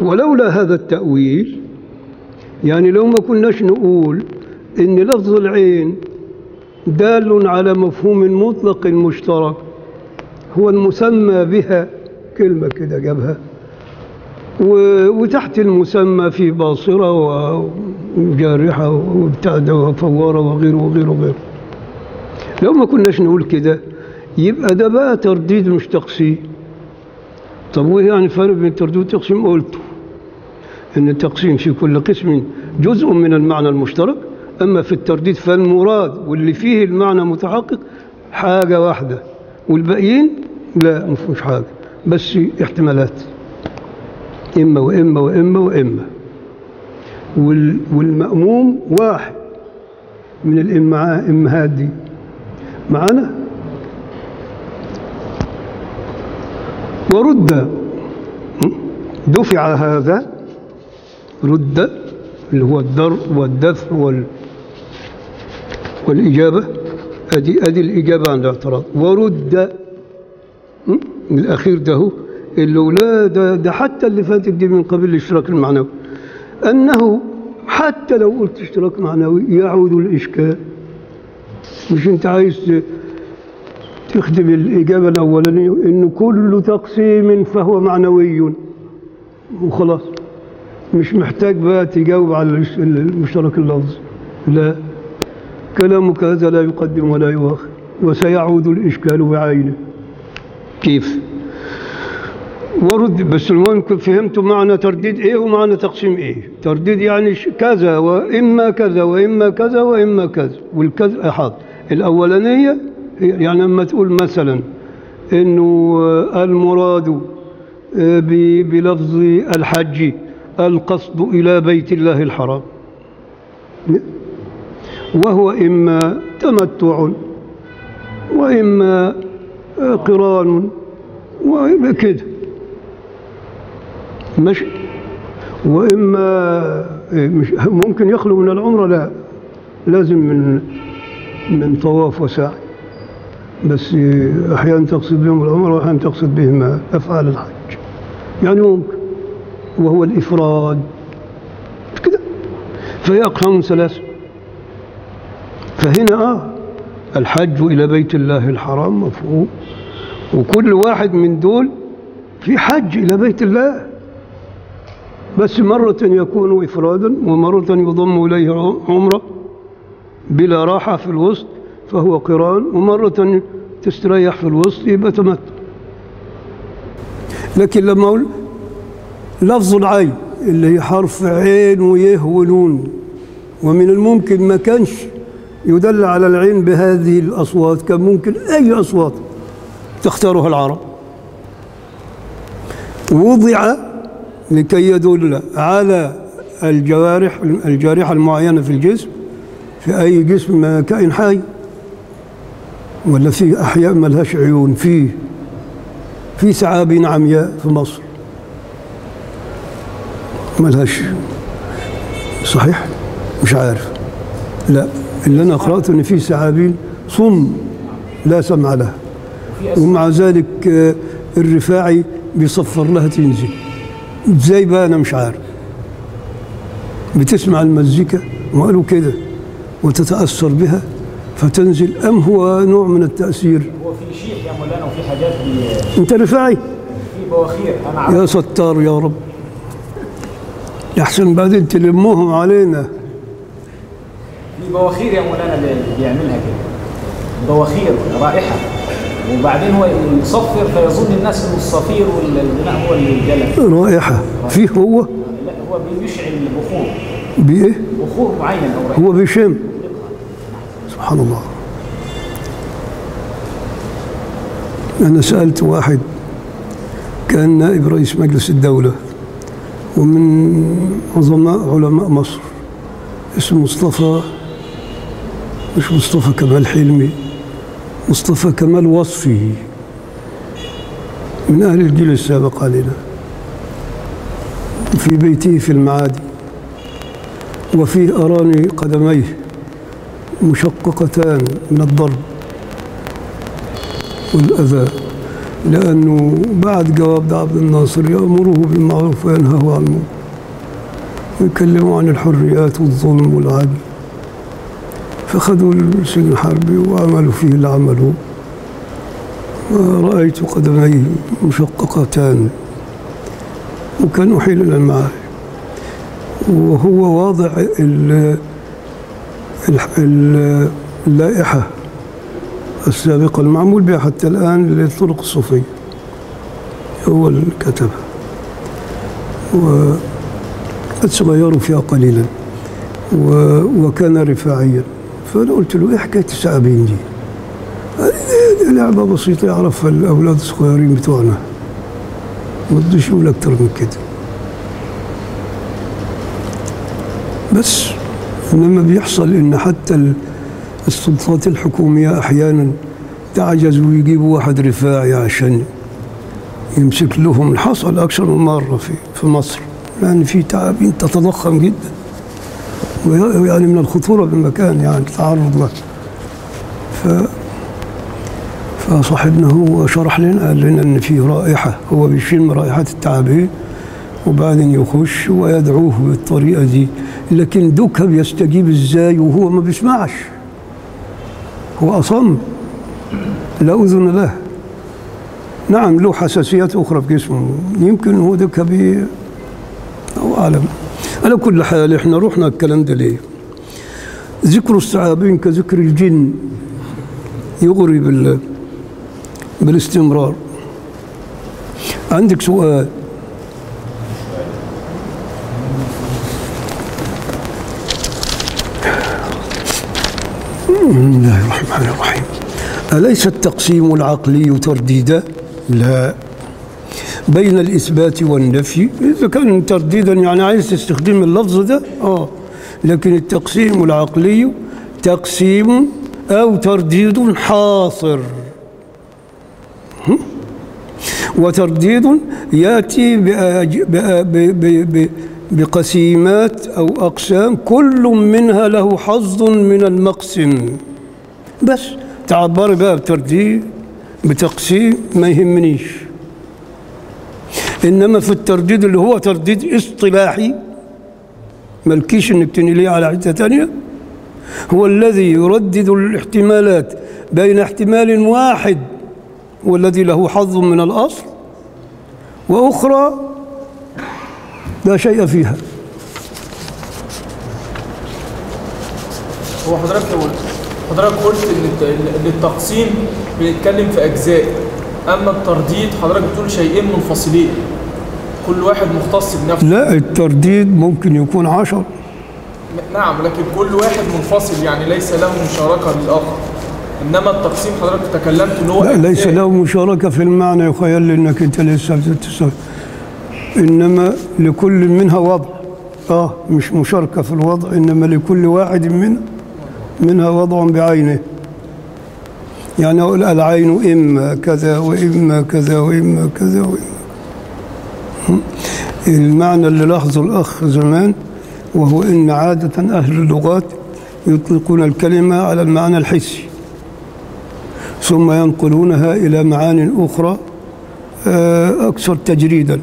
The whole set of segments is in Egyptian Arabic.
ولولا هذا التأويل يعني لو ما كناش نقول إن لفظ العين دال على مفهوم مطلق مشترك هو المسمى بها كلمة كده جابها و- وتحت المسمى في باصرة وجارحة وابتعدة وفوارة وغيره وغيره وغيره لو ما كناش نقول كده يبقى ده بقى ترديد مش تقسيم طب وايه يعني فرق بين الترديد والتقسيم قلته ان التقسيم في كل قسم جزء من المعنى المشترك اما في الترديد فالمراد واللي فيه المعنى متحقق حاجة واحدة والباقيين لا ما فيهوش حاجة بس احتمالات إما وإما وإما وإما وال- والمأموم واحد من الإمعاء إمهات دي معانا ورد دفع هذا رد اللي هو الدر والدفع وال والإجابة أدي أدي الإجابة عن الاعتراض ورد م? الأخير ده هو اللي هو لا ده, ده حتى اللي فاتت دي من قبل الاشتراك المعنوي أنه حتى لو قلت اشتراك معنوي يعود الإشكال مش أنت عايز ت- تخدم الإجابة الأولانية إن كل تقسيم فهو معنوي وخلاص مش محتاج بقى تجاوب على الش- المشترك اللفظي لا كلامك هذا لا يقدم ولا يؤخر وسيعود الإشكال بعينه كيف ورد بس المهم كنت فهمت معنى ترديد ايه ومعنى تقسيم ايه ترديد يعني ش- كذا واما كذا واما كذا واما كذا والكذا حاضر الاولانيه هي- يعني لما تقول مثلا انه آه، المراد آه، ب- بلفظ الحج القصد الى بيت الله الحرام وهو اما تمتع واما آه، قران وكده مش واما إيه، مش ممكن يخلو من العمره لا لازم من من طواف وسعي بس إيه، احيانا تقصد بهم العمره واحيانا تقصد بهم افعال الحج يعني ممكن وهو الافراد مش كده فهي اقسام ثلاثه فهنا اه الحج الى بيت الله الحرام مفهوم وكل واحد من دول في حج إلى بيت الله بس مرة يكون إفرادا ومرة يضم إليه عمرة بلا راحة في الوسط فهو قران ومرة تستريح في الوسط يبقى تمتع لكن لما أقول لفظ العين اللي هي حرف عين ويه ونون ومن الممكن ما كانش يدل على العين بهذه الأصوات كان ممكن أي أصوات تختارها العرب وضع لكي يدل على الجوارح الجارحة المعينة في الجسم في أي جسم كائن حي ولا في أحياء ما لهاش عيون فيه في ثعابين عمياء في مصر ما لهاش صحيح مش عارف لا اللي أنا قرأته إن في ثعابين صم لا سمع لها ومع ذلك آه، الرفاعي بيصفر لها تنزل ازاي بقى انا مش عارف بتسمع المزيكا وقالوا كده وتتاثر بها فتنزل ام هو نوع من التاثير هو في شيح يا مولانا وفي حاجات بي- انت رفاعي في بواخير انا عارف يا ستار يا رب يحسن بعدين تلموهم علينا في بواخير يا مولانا اللي بيعملها كده بواخير رائحه وبعدين هو يصفر فيظن الناس انه الصفير والغناء هو اللي جلب رائحه فيه هو لا هو بيشعل البخور بايه بخور معين او رائحه هو بيشم سبحان الله أنا سألت واحد كان نائب رئيس مجلس الدولة ومن عظماء علماء مصر اسمه مصطفى مش مصطفى كمال حلمي مصطفى كمال وصفي من أهل الجيل السابق علينا في بيته في المعادي وفيه أراني قدميه مشققتان من الضرب والأذى لأنه بعد جواب ده عبد الناصر يأمره بالمعروف وينهاه عن المنكر ويكلموا عن الحريات والظلم والعدل فخذوا السجن الحربي وعملوا فيه اللي عملوه ورأيت قدميه مشققتان وكان أحيل إلى المعاهد وهو واضع ال- الح- ال- اللائحة السابقة المعمول بها حتى الآن للطرق الصوفية هو اللي كتبها وقد غيروا فيها قليلا و... وكان رفاعيا فأنا قلت له إيه حكاية الثعابين دي؟ قال لي دي- دي لعبة بسيطة يعرفها الأولاد الصغيرين بتوعنا ما تقدرش يقول أكتر من كده بس إنما بيحصل إن حتى ال- السلطات الحكومية أحيانا تعجز ويجيبوا واحد رفاعي عشان يمسك لهم حصل أكثر من مرة في في مصر يعني في تعابين تتضخم جدا ويعني من الخطورة بالمكان يعني التعرض له ف فصاحبنا هو شرح لنا قال لنا ان في رائحه هو بيشم رائحه التعابين وبعدين يخش ويدعوه بالطريقه دي لكن دوكا بيستجيب ازاي وهو ما بيسمعش هو اصم لا اذن له نعم له حساسيات اخرى في جسمه يمكن هو دوكا بي او اعلم على كل حال احنا رحنا الكلام ده ليه ذكر الثعابين كذكر الجن يغري بال بالاستمرار عندك سؤال بسم الله الرحمن الرحيم أليس التقسيم العقلي ترديدا؟ لا بين الإثبات والنفي إذا كان ترديدا يعني عايز تستخدم اللفظ ده آه لكن التقسيم العقلي تقسيم أو ترديد حاصر وترديد ياتي بأج- بأ- ب- ب- ب- بقسيمات او اقسام كل منها له حظ من المقسم بس تعبري بقى بترديد بتقسيم ما يهمنيش انما في الترديد اللي هو ترديد اصطلاحي ملكيش انك تنقليه على حته ثانيه هو الذي يردد الاحتمالات بين احتمال واحد والذي له حظ من الأصل وأخرى لا شيء فيها هو حضرتك لو حضرتك قلت ان الت- ان التقسيم بنتكلم في اجزاء اما الترديد حضرتك بتقول شيئين منفصلين كل واحد مختص بنفسه لا الترديد ممكن يكون عشر نعم لكن كل واحد منفصل يعني ليس له مشاركه للاخر انما التقسيم حضرتك تكلمت ان هو لا ليس أجزاء. له مشاركة في المعنى يخيل لي انك انت لسه بتتسوي انما لكل منها وضع اه مش مشاركة في الوضع انما لكل واحد منها منها وضع بعينه يعني اقول العين اما كذا واما كذا واما كذا واما هم؟ المعنى اللي لاحظه الاخ زمان وهو ان عادة اهل اللغات يطلقون الكلمة على المعنى الحسي ثم ينقلونها إلى معان أخرى آه، أكثر تجريدا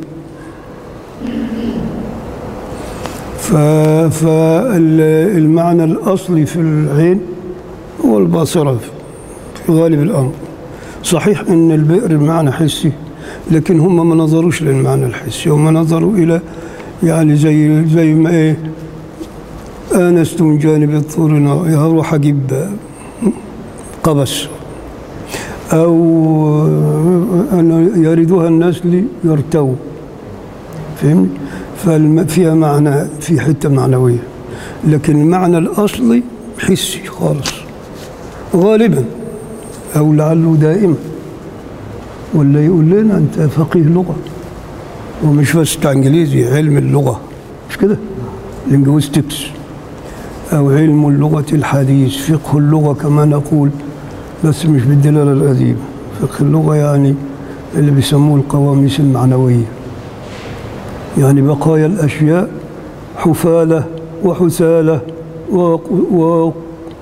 فالمعنى الأصلي في العين هو الباصرة في غالب الأمر صحيح أن البئر معنى حسي لكن هم ما نظروش للمعنى الحسي هم نظروا إلى يعني زي زي ما إيه آنست من جانب الطور نار هروح أجيب قبس أو أن يردها الناس ليرتووا فهمت؟ ففيها معنى في حتة معنوية لكن المعنى الأصلي حسي خالص غالبا أو لعله دائما ولا يقول لنا أنت فقيه لغة ومش بس بتاع إنجليزي علم اللغة مش كده؟ لينجويستكس أو علم اللغة الحديث فقه اللغة كما نقول بس مش بالدلالة القديمة فقه اللغة يعني اللي بيسموه القواميس المعنوية يعني بقايا الأشياء حفالة وحسالة وق-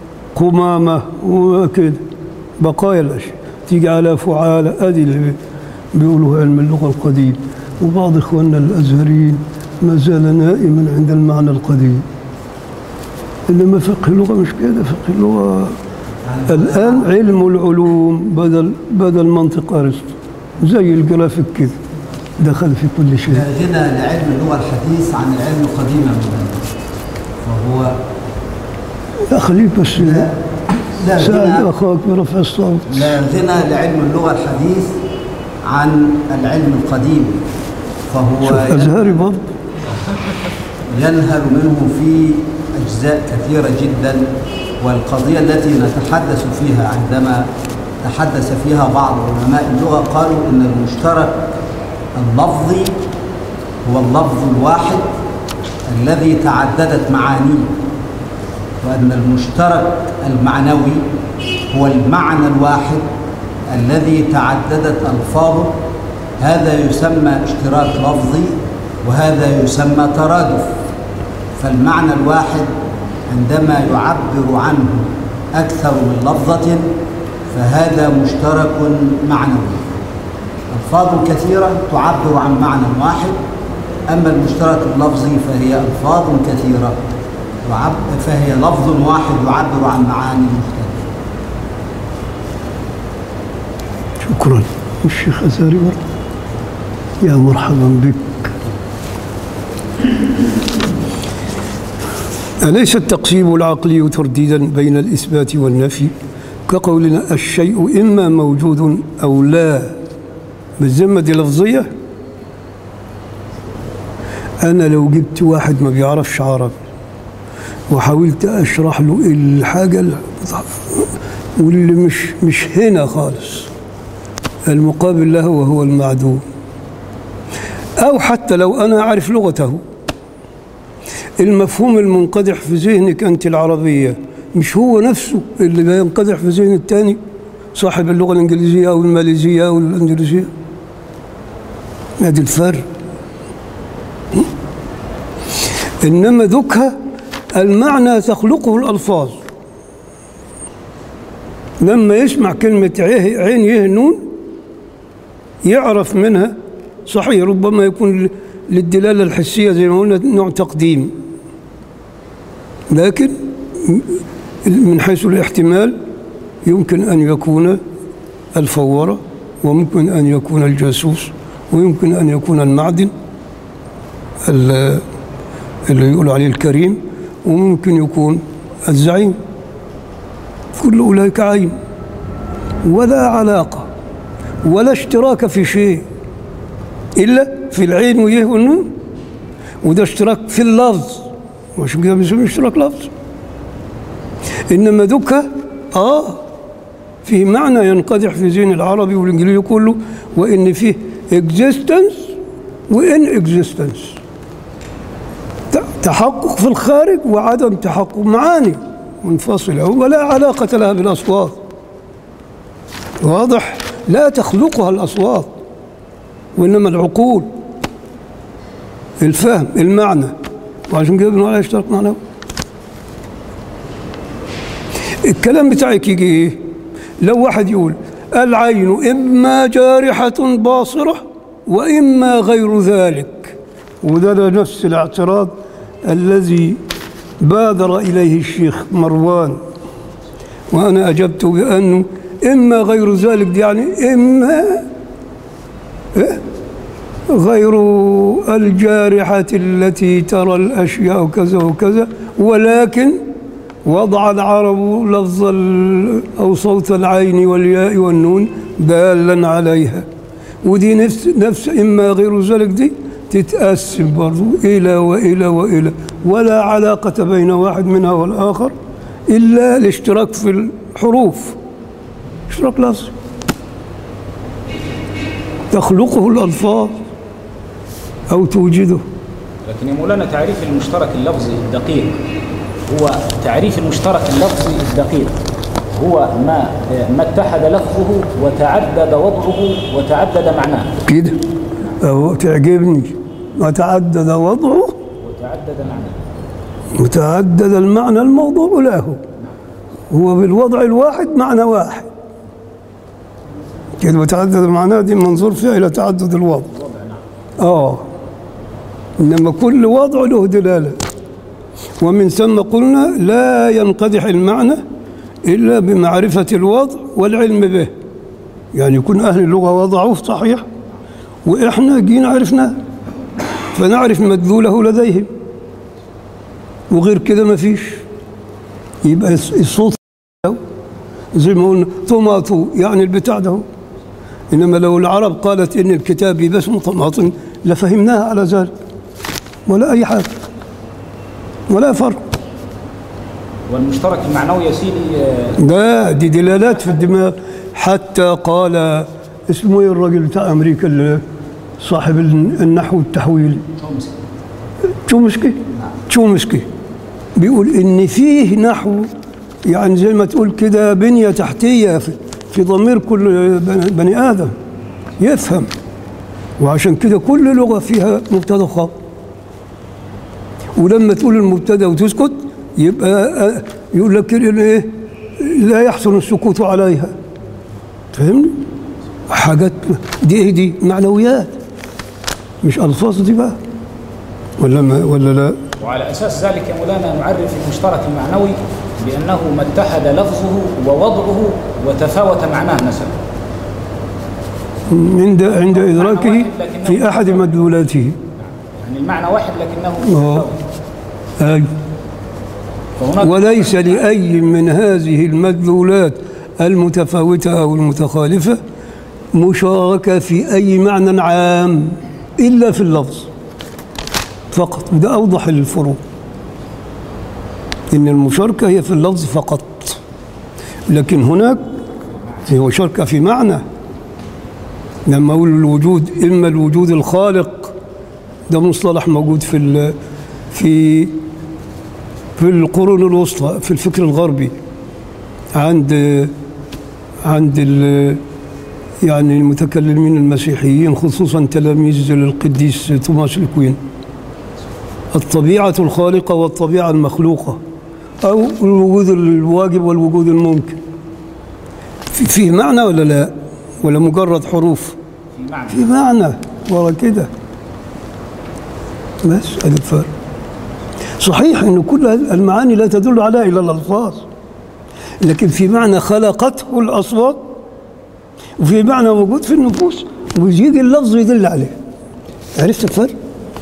وقمامة وكده بقايا الأشياء تيجي على فعالة أدي اللي بيقولوا علم اللغة القديم وبعض إخواننا الأزهريين ما زال نائما عند المعنى القديم إنما فقه اللغة مش كده فقه اللغة الآن علم العلوم بدل بدل منطق أرسطو زي الجرافيك كده دخل في كل شيء لا غنى لعلم اللغة الحديث عن العلم القديم يا مولانا فهو يا خليك بس لا لا ساعد غنى أخاك برفع الصوت لا غنى لعلم اللغة الحديث عن العلم القديم فهو شوف أزهري برضه ينهل منه في أجزاء كثيرة جدا والقضية التي نتحدث فيها عندما تحدث فيها بعض علماء اللغة قالوا إن المشترك اللفظي هو اللفظ الواحد الذي تعددت معانيه وأن المشترك المعنوي هو المعنى الواحد الذي تعددت ألفاظه هذا يسمى اشتراك لفظي وهذا يسمى ترادف فالمعنى الواحد عندما يعبر عنه أكثر من لفظة فهذا مشترك معنوي ألفاظ كثيرة تعبر عن معنى واحد أما المشترك اللفظي فهي ألفاظ كثيرة يعب فهي لفظ واحد يعبر عن معاني مختلفة شكرا الشيخ أزهري برضه يا مرحبا بك أليس التقسيم العقلي ترديدا بين الإثبات والنفي كقولنا الشيء إما موجود أو لا بالذمة دي لفظية أنا لو جبت واحد ما بيعرفش عربي وحاولت أشرح له الحاجة اللي- واللي مش مش هنا خالص المقابل له وهو المعدوم أو حتى لو أنا أعرف لغته المفهوم المنقدح في ذهنك أنت العربية مش هو نفسه اللي بينقدح في ذهن الثاني صاحب اللغة الإنجليزية أو الماليزية أو الإندونيسية هذا الفرق إنما ذكها المعنى تخلقه الألفاظ لما يسمع كلمة عيه- عين يه نون يعرف منها صحيح ربما يكون للدلالة الحسية زي ما قلنا نوع تقديم لكن من حيث الاحتمال يمكن أن يكون الفورة وممكن أن يكون الجاسوس ويمكن أن يكون المعدن ال- اللي يقول عليه الكريم وممكن يكون الزعيم كل أولئك عين ولا علاقة ولا اشتراك في شيء إلا في العين ويه والنون وده اشتراك في اللفظ وعشان كده بنسميه اشتراك لفظ إنما دكة آه في معنى ينقدح في ذهن العربي والإنجليزي كله وإن فيه existence وإن existence ت- تحقق في الخارج وعدم تحقق معاني منفصلة ولا علاقة لها بالأصوات واضح لا تخلقها الأصوات وإنما العقول الفهم المعنى وعشان كده بنقول عليها اشتراك معنوي الكلام بتاعك يجي ايه لو واحد يقول العين إما جارحة باصرة وإما غير ذلك وده ده نفس الاعتراض الذي بادر إليه الشيخ مروان وأنا أجبت بأنه إما غير ذلك دي يعني إما إيه؟ غير الجارحة التي ترى الأشياء كذا وكذا ولكن وضع العرب لفظ ال- أو صوت العين والياء والنون دالا عليها ودي نفس نفس إما غير ذلك دي تتقسم برضو إلى وإلى وإلى ولا علاقة بين واحد منها والآخر إلا الاشتراك في الحروف اشتراك لفظي تخلقه الألفاظ أو توجده لكن يا مولانا تعريف المشترك اللفظي الدقيق هو تعريف المشترك اللفظي الدقيق هو ما ما اتحد لفظه وتعدد وضعه وتعدد معناه كده أهو تعجبني وتعدد وضعه وتعدد معناه وتعدد المعنى الموضوع له هو بالوضع الواحد معنى واحد كده وتعدد معناه دي منظور فيها إلى تعدد الوضع آه إنما كل وضع له دلالة ومن ثم قلنا لا ينقدح المعنى إلا بمعرفة الوضع والعلم به يعني يكون أهل اللغة وضعوه صحيح وإحنا جينا عرفناه فنعرف مدلوله لديهم وغير كده ما فيش يبقى الصوت زي ما قلنا طماطو يعني البتاع ده انما لو العرب قالت ان الكتاب بس طماطم لفهمناها على ذلك ولا اي حاجه ولا فرق والمشترك المعنوي يا سيدي آه، ده دي دلالات في الدماغ حتى قال اسمه ايه الراجل بتاع امريكا اللي صاحب النحو التحويلي تشومسكي تشومسكي بيقول ان فيه نحو يعني زي ما تقول كده بنيه تحتيه في, في ضمير كل بني- بني ادم يفهم وعشان كده كل لغه فيها مبتدا وخبر ولما تقول المبتدا وتسكت يبقى آه، يقول لك ايه لا يحسن السكوت عليها فهمني حاجات دي ايه دي معنويات مش الفاظ دي بقى ولا ما ولا لا وعلى أساس ذلك يا مولانا نعرف المشترك المعنوي بأنه ما اتحد لفظه ووضعه وتفاوت معناه مثلا عند عند ادراكه في احد مدلولاته يعني المعنى واحد لكنه اه متفاوت أي. فهناك وليس لأي من هذه المدلولات المتفاوتة أو المتخالفة مشاركة في أي معنى عام إلا في اللفظ فقط وده أوضح الفروق إن المشاركة هي في اللفظ فقط لكن هناك في مشاركة في معنى لما أقول الوجود إما الوجود الخالق ده مصطلح موجود في ال- في في القرون الوسطى في الفكر الغربي عند عند ال- يعني المتكلمين المسيحيين خصوصا تلاميذ القديس توماس الكوين الطبيعة الخالقة والطبيعة المخلوقة أو الوجود الواجب والوجود الممكن في, في معنى ولا لا ولا مجرد حروف في معنى في معنى ورا كده بس ادي الفرق صحيح ان كل المعاني لا تدل عليها الا الالفاظ لكن في معنى خلقته الاصوات وفي معنى موجود في النفوس ويجي اللفظ يدل عليه عرفت الفرق؟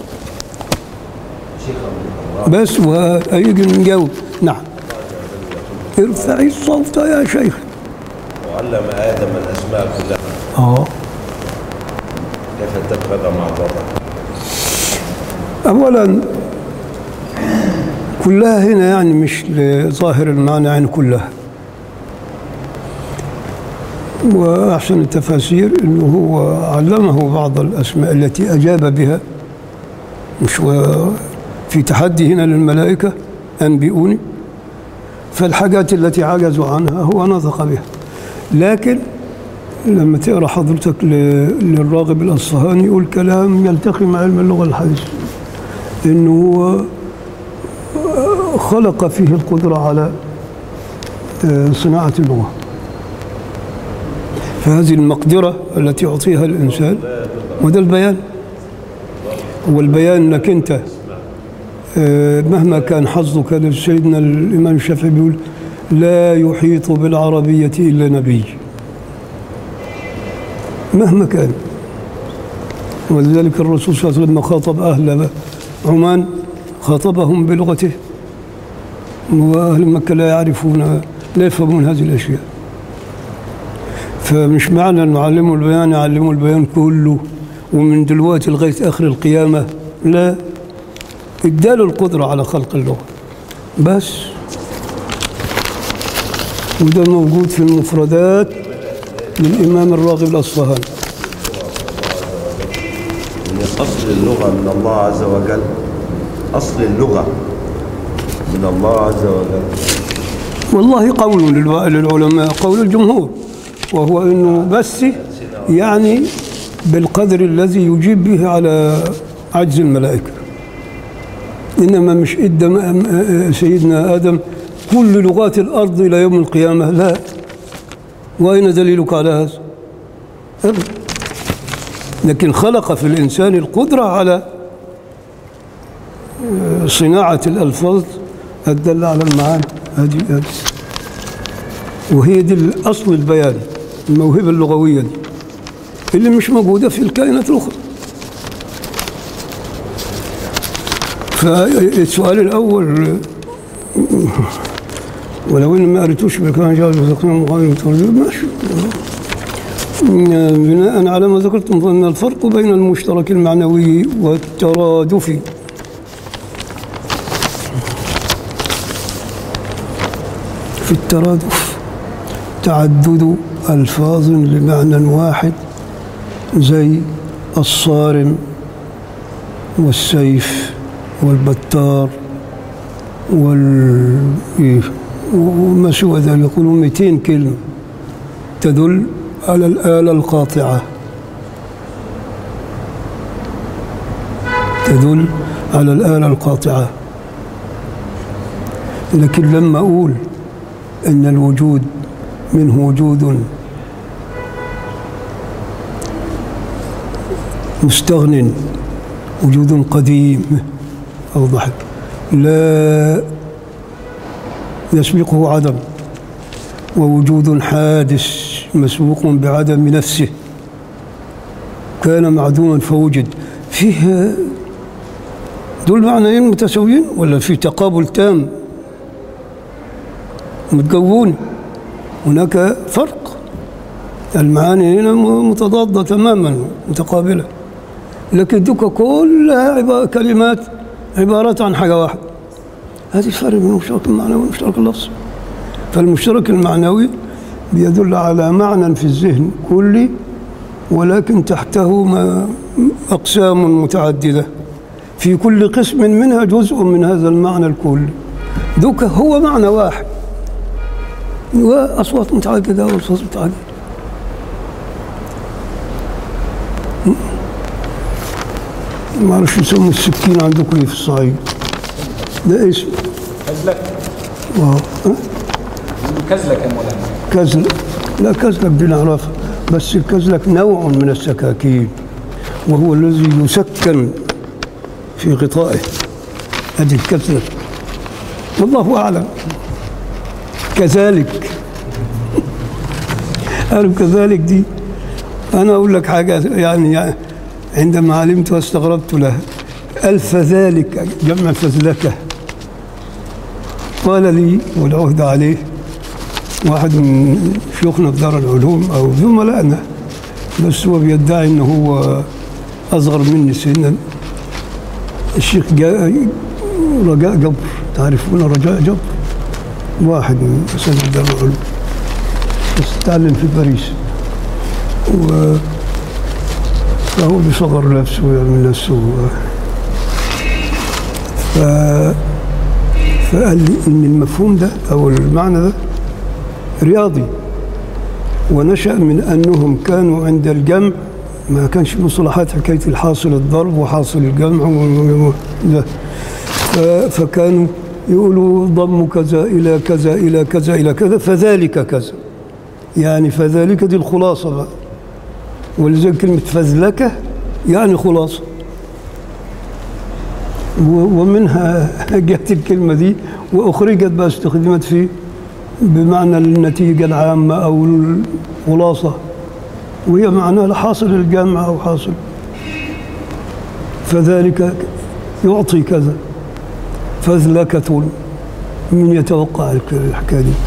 بس وهيجي نجاوب نعم ارفعي الصوت يا شيخ وعلم آدم الأسماء كلها اه كيف تبغض مع بعضها أولا كلها هنا يعني مش لظاهر المعنى يعني كلها وأحسن التفاسير أنه هو علمه بعض الأسماء التي أجاب بها مش و- في تحدي هنا للملائكة أنبئوني فالحاجات التي عجزوا عنها هو نطق بها لكن لما تقرا حضرتك ل- للراغب الاصفهاني يقول كلام يلتقي مع علم اللغه الحديث انه هو خلق فيه القدره على آه، صناعه اللغه فهذه المقدره التي يعطيها الانسان وده البيان هو البيان انك انت آه، مهما كان حظك سيدنا الامام الشافعي بيقول لا يحيط بالعربيه الا نبي مهما كان ولذلك الرسول صلى الله عليه وسلم لما خاطب أهل عمان خاطبهم بلغته وأهل مكة لا يعرفون لا يفهمون هذه الأشياء فمش معنى أن نعلموا البيان يعلموا البيان كله ومن دلوقتي لغاية آخر القيامة لا اداله القدرة على خلق اللغة بس وده موجود في المفردات للإمام الراغب الأصفهاني إن أصل اللغة من الله عز وجل أصل اللغة من الله عز وجل والله قول للو- للعلماء قول الجمهور وهو أنه بس يعني بالقدر الذي يجيب به على عجز الملائكة إنما مش إدى م- م- سيدنا آدم كل لغات الأرض إلى يوم القيامة لا وأين دليلك على هذا أبدا لكن خلق في الإنسان القدرة على آه، صناعة الألفاظ الدالة على المعاني هذه هذه وهي دي أصل البيان الموهبة اللغوية دي اللي مش موجودة في الكائنات الأخرى فالسؤال الأول ولو إن ما قريتوش بكان جاوز وذكرنا مقابل الترجمة ماشي بناء على ما ذكرتم فإن الفرق بين المشترك المعنوي والترادفي في الترادف تعدد ألفاظ لمعنى واحد زي الصارم والسيف والبتار وال إيه، وما سوى ذلك يقولون 200 كلمة تدل على الآلة القاطعة تدل على الآلة القاطعة لكن لما أقول أن الوجود منه وجود مستغن وجود قديم أوضح لا يسبقه عدم ووجود حادث مسبوق بعدم نفسه كان معدوما فوجد فيه دول معنيين متساويين ولا في تقابل تام متجوون هناك فرق المعاني هنا متضادة تماما متقابلة لكن دوكا كلها عبارة كلمات عبارات عن حاجة واحدة هذه الفرق بين المشترك المعنوي والمشترك اللفظي فالمشترك المعنوي بيدل على معنى في الذهن كلي ولكن تحته ما أقسام متعددة في كل قسم منها جزء من هذا المعنى الكلي دوكا هو معنى واحد وأصوات متعددة وألفاظ متعددة ما اعرفش يسموا السكين عندكم ايه في الصعيد ده اسم كزلك اه ها؟ كزلك يا مولانا كزلك لا كزلك دي نعرفها بس الكزلك نوع من السكاكين وهو الذي يسكن في غطائه هذه الكزلك والله اعلم كذلك قالوا كذلك دي انا اقول لك حاجه يعني عندما علمت واستغربت لها الف ذلك جمع فزلكه قال لي والعهد عليه واحد من شيوخنا في دار العلوم او زملائنا بس هو بيدعي انه هو اصغر مني سنا الشيخ جا رجاء جبر تعرفون رجاء جبر واحد من اساتذه دار العلوم بس تعلم في باريس و فهو بيصغر نفسه ويعمل نفسه ف فقال لي ان المفهوم ده او المعنى ده رياضي ونشأ من أنهم كانوا عند الجمع ما كانش مصطلحات حكاية الحاصل الضرب وحاصل الجمع و- و- ده ف- فكانوا يقولوا ضم كذا إلى كذا إلى كذا إلى كذا فذلك كذا يعني فذلك دي الخلاصة بقى ولذلك كلمة فذلكة يعني خلاصة و- ومنها جاءت الكلمة دي وأخرجت بقى استخدمت في بمعنى النتيجة العامة أو الخلاصة وهي معناها حاصل الجامعة أو حاصل فذلك يعطي كذا فذلكة من يتوقع الك- الحكاية دي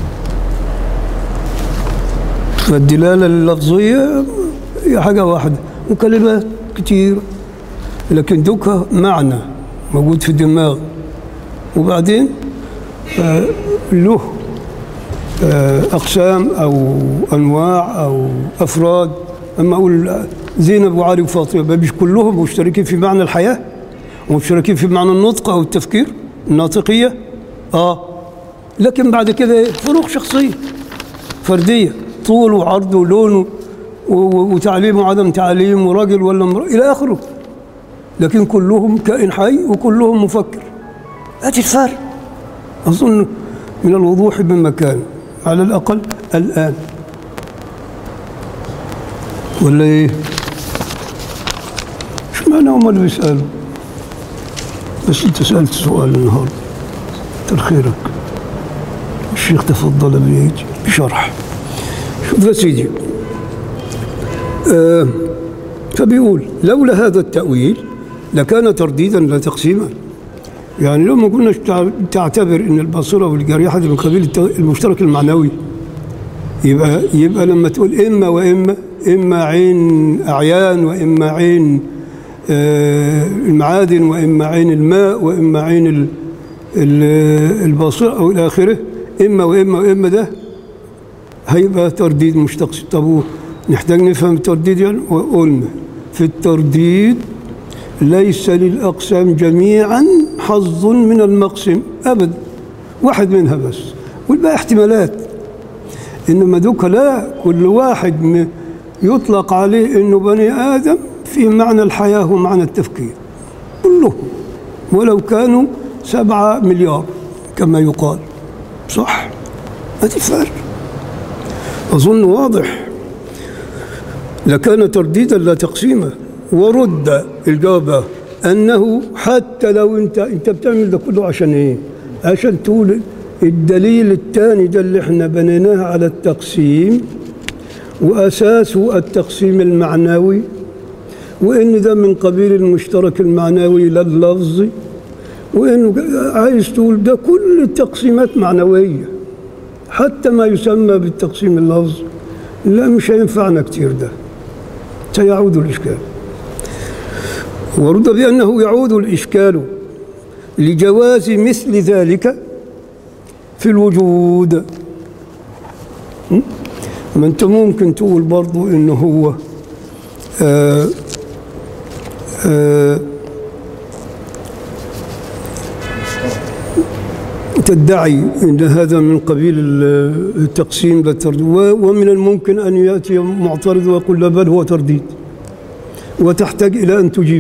فالدلالة اللفظية هي حاجة واحدة وكلمات كتير لكن دوكا معنى موجود في الدماغ وبعدين آه، له آه، أقسام أو أنواع أو أفراد أما أقول زينب وعلي وفاطمة مش كلهم مشتركين في معنى الحياة ومشتركين في معنى النطق أو التفكير الناطقية آه لكن بعد كده فروق شخصية فردية طول وعرض ولون و- و- وتعليم وعدم تعليم وراجل ولا امرأة إلى آخره لكن كلهم كائن حي وكلهم مفكر هذه الفرق أظن من الوضوح بمكان على الأقل الآن ولا ايه؟ مش معنى هم اللي بيسألوا بس انت سألت سؤال النهارده كتر خيرك الشيخ تفضل بيجي بشرح شوف يا سيدي آه فبيقول لولا هذا التأويل لكان ترديدا لا تقسيما يعني لو ما كناش تع- تعتبر ان الباصره والجريحه دي من قبيل الت- المشترك المعنوي يبقى يبقى لما تقول اما واما اما عين اعيان واما عين آه، المعادن واما عين الماء واما عين ال- ال- الباصره او الى اخره اما واما واما ده هيبقى ترديد مشتق طب هو نحتاج نفهم الترديد يعني وقلنا في الترديد ليس للأقسام جميعا حظ من المقسم أبدا واحد منها بس والباقي احتمالات إنما دوك لا كل واحد م- يطلق عليه إنه بني آدم في معنى الحياة ومعنى التفكير كلهم ولو كانوا سبعة مليار كما يقال صح ما فرق أظن واضح لكان ترديدا لا تقسيما ورد الجواب أنه حتى لو أنت أنت بتعمل ده كله عشان إيه؟ عشان تقول الدليل الثاني ده اللي احنا بنيناه على التقسيم وأساسه التقسيم المعنوي وإن ده من قبيل المشترك المعنوي لا اللفظي وإنه عايز تقول ده كل التقسيمات معنوية حتى ما يسمى بالتقسيم اللفظي لا مش هينفعنا كتير ده سيعود الإشكال ورد بأنه يعود الإشكال لجواز مثل ذلك في الوجود م? ما أنت ممكن تقول برضو إنه هو آه آه تدعي ان هذا من قبيل التقسيم للترديد و- ومن الممكن ان ياتي معترض ويقول لا بل هو ترديد وتحتاج الى ان تجيب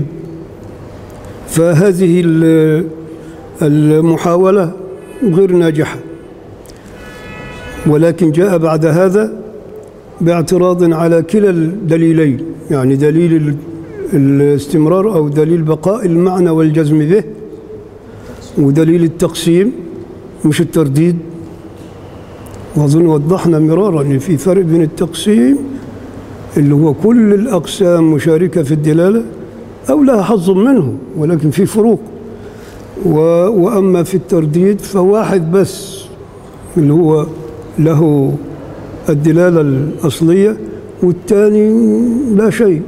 فهذه ال- المحاوله غير ناجحه ولكن جاء بعد هذا باعتراض على كلا الدليلين يعني دليل ال- الاستمرار او دليل بقاء المعنى والجزم به ودليل التقسيم مش الترديد واظن وضحنا مرارا ان في فرق بين التقسيم اللي هو كل الاقسام مشاركه في الدلاله او لها حظ منه ولكن في فروق و واما في الترديد فواحد بس اللي هو له الدلاله الاصليه والثاني لا شيء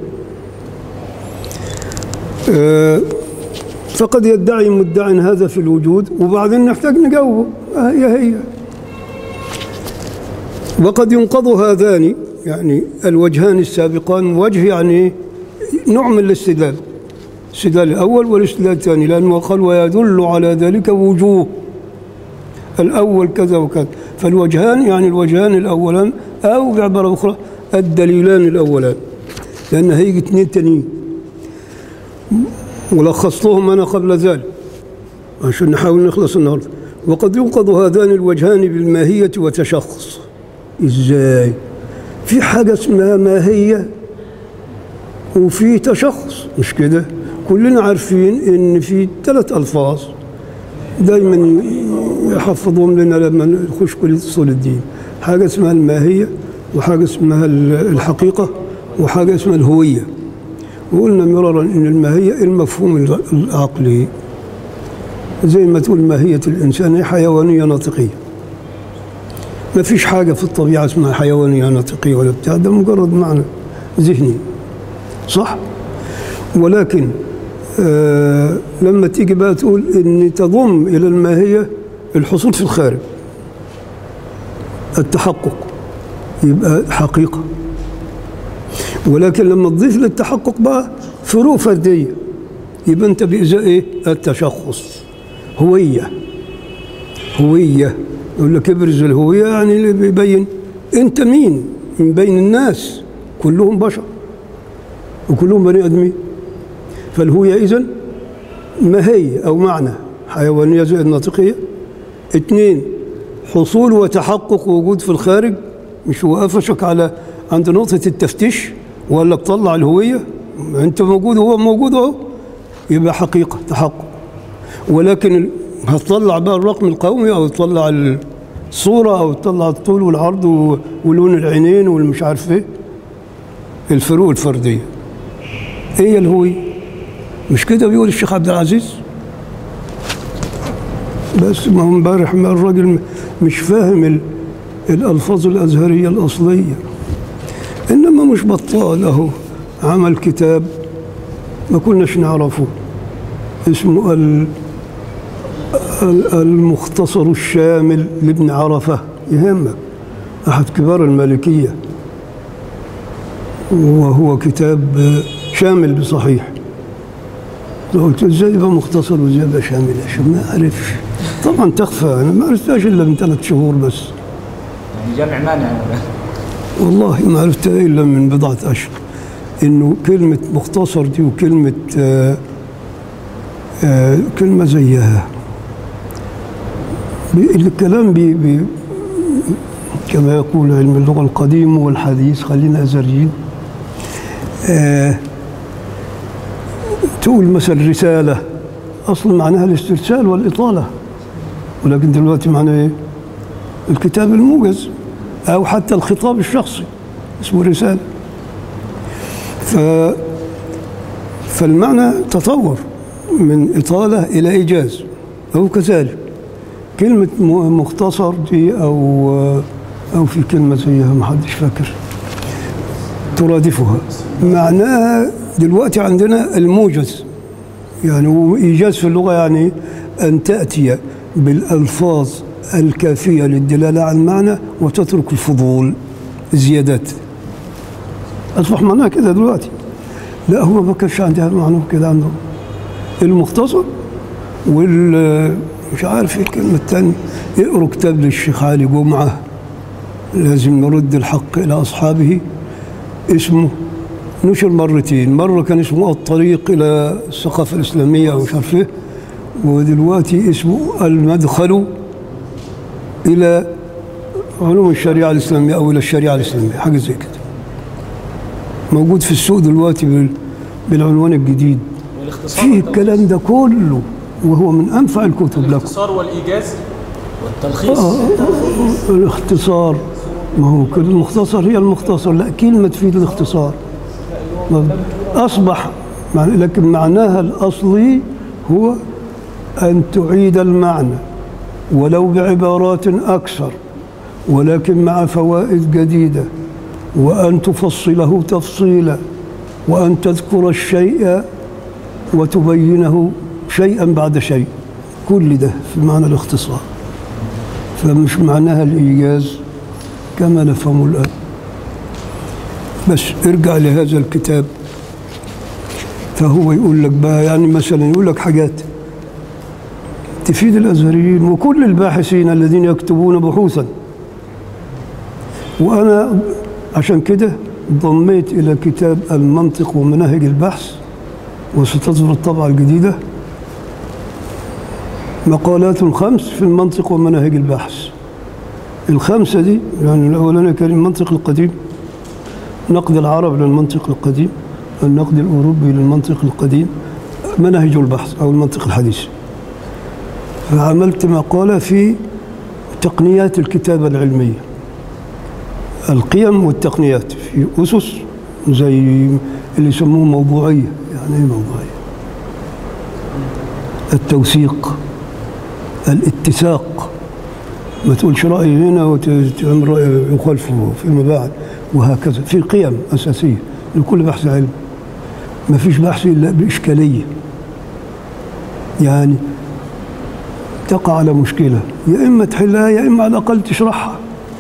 آه فقد يدعي مدع هذا في الوجود وبعدين نحتاج نجاوبه هي هي وقد ينقض هذان يعني الوجهان السابقان وجه يعني نوع من الاستدلال الاستدلال الأول والاستدلال الثاني لأنه قال ويدل على ذلك وجوه الأول كذا وكذا فالوجهان يعني الوجهان الأولان أو بعبارة أخرى الدليلان الأولان لأن هيجي اثنين تانيين ولخصتهم أنا قبل ذلك عشان نحاول نخلص النهارده وقد ينقض هذان الوجهان بالماهية وتشخص إزاي؟ في حاجة اسمها ماهية وفي تشخص مش كده؟ كلنا عارفين إن في ثلاث ألفاظ دايما يحفظهم لنا لما نخش كلية أصول الدين حاجة اسمها الماهية وحاجة اسمها الحقيقة وحاجة اسمها الهوية وقلنا مرارا ان الماهيه المفهوم العقلي زي ما تقول ماهيه الانسان هي حيوانيه ناطقيه ما فيش حاجه في الطبيعه اسمها حيوانيه ناطقيه ولا بتاع ده مجرد معنى ذهني صح ولكن آه لما تيجي بقى تقول ان تضم الى الماهيه الحصول في الخارج التحقق يبقى حقيقه ولكن لما تضيف للتحقق بقى فروق فرديه يبقى انت بإزاء ايه؟ التشخص هويه هويه يقول لك ابرز الهويه يعني اللي بيبين انت مين من بين الناس كلهم بشر وكلهم بني ادمين فالهويه اذا ماهيه او معنى حيوانيه زي الناطقيه اثنين حصول وتحقق وجود في الخارج مش هو قفشك على عند نقطه التفتيش ولا تطلع الهوية أنت موجود وهو موجود أهو يبقى حقيقة تحقق ولكن ال- هتطلع بقى الرقم القومي أو تطلع الصورة أو تطلع الطول والعرض و- ولون العينين والمش عارف إيه الفروق الفردية هي الهوية مش كده بيقول الشيخ عبد العزيز بس ما هو امبارح ما الراجل م- مش فاهم ال- الألفاظ الأزهرية الأصلية إنما مش بطال أهو عمل كتاب ما كناش نعرفه اسمه ال- ال- المختصر الشامل لابن عرفة يهمك أحد كبار المالكية وهو كتاب شامل بصحيح قلت ازاي يبقى مختصر وازاي يبقى شامل عشان ما اعرفش طبعا تخفى انا ما عرفتهاش الا من ثلاث شهور بس يعني جمع مانع يا مولانا والله ما عرفتها الا من بضعه اشهر انه كلمه مختصر دي وكلمه آه آه كلمه زيها بي- الكلام بي بي كما يقول علم اللغه القديم والحديث خلينا ازريين آه تقول مثلا رساله اصلا معناها الاسترسال والاطاله ولكن دلوقتي معناه ايه؟ الكتاب الموجز أو حتى الخطاب الشخصي اسمه رسالة ف فالمعنى تطور من إطالة إلى إيجاز أو كذلك كلمة م- مختصر دي أو أو في كلمة زيها ما حدش فاكر ترادفها معناها دلوقتي عندنا الموجز يعني وإيجاز في اللغة يعني أن تأتي بالألفاظ الكافية للدلالة على المعنى وتترك الفضول الزيادات أصبح معناها كده دلوقتي لا هو ما كانش عندها المعنى كده عندهم المختصر وال مش عارف ايه الكلمة الثانية اقروا كتاب للشيخ علي جمعة لازم نرد الحق إلى أصحابه اسمه نشر مرتين مرة كان اسمه الطريق إلى الثقافة الإسلامية أو مش عارف إيه ودلوقتي اسمه المدخل إلى علوم الشريعة الإسلامية أو إلى الشريعة الإسلامية حاجة زي كده موجود في السوق دلوقتي بال- بالعنوان الجديد والاختصار فيه والتلخيص. الكلام ده كله وهو من أنفع الكتب لكم الاختصار والايجاز والتلخيص الاختصار ما هو كل المختصر هي المختصر لا كلمة تفيد الاختصار ما- أصبح مع- لكن معناها الأصلي هو أن تعيد المعنى ولو بعبارات أكثر ولكن مع فوائد جديدة وأن تفصله تفصيلا وأن تذكر الشيء وتبينه شيئا بعد شيء كل ده في معنى الاختصار فمش معناها الإيجاز كما نفهمه الآن بس ارجع لهذا الكتاب فهو يقول لك بقى يعني مثلا يقول لك حاجات تفيد الأزهريين وكل الباحثين الذين يكتبون بحوثا وأنا عشان كده ضميت إلى كتاب المنطق ومناهج البحث وستصدر الطبعة الجديدة مقالات خمس في المنطق ومناهج البحث الخمسة دي يعني الأولانية كان المنطق القديم نقد العرب للمنطق القديم النقد الأوروبي للمنطق القديم مناهج البحث أو المنطق الحديث فعملت مقالة في تقنيات الكتابة العلمية القيم والتقنيات في أسس زي اللي يسموه موضوعية يعني إيه موضوعية التوثيق الاتساق ما تقولش رأي هنا وتعمل رأي يخالفه فيما بعد وهكذا في قيم أساسية لكل بحث علم ما فيش بحث إلا بإشكالية يعني تقع على مشكلة يا إما تحلها يا إما على الأقل تشرحها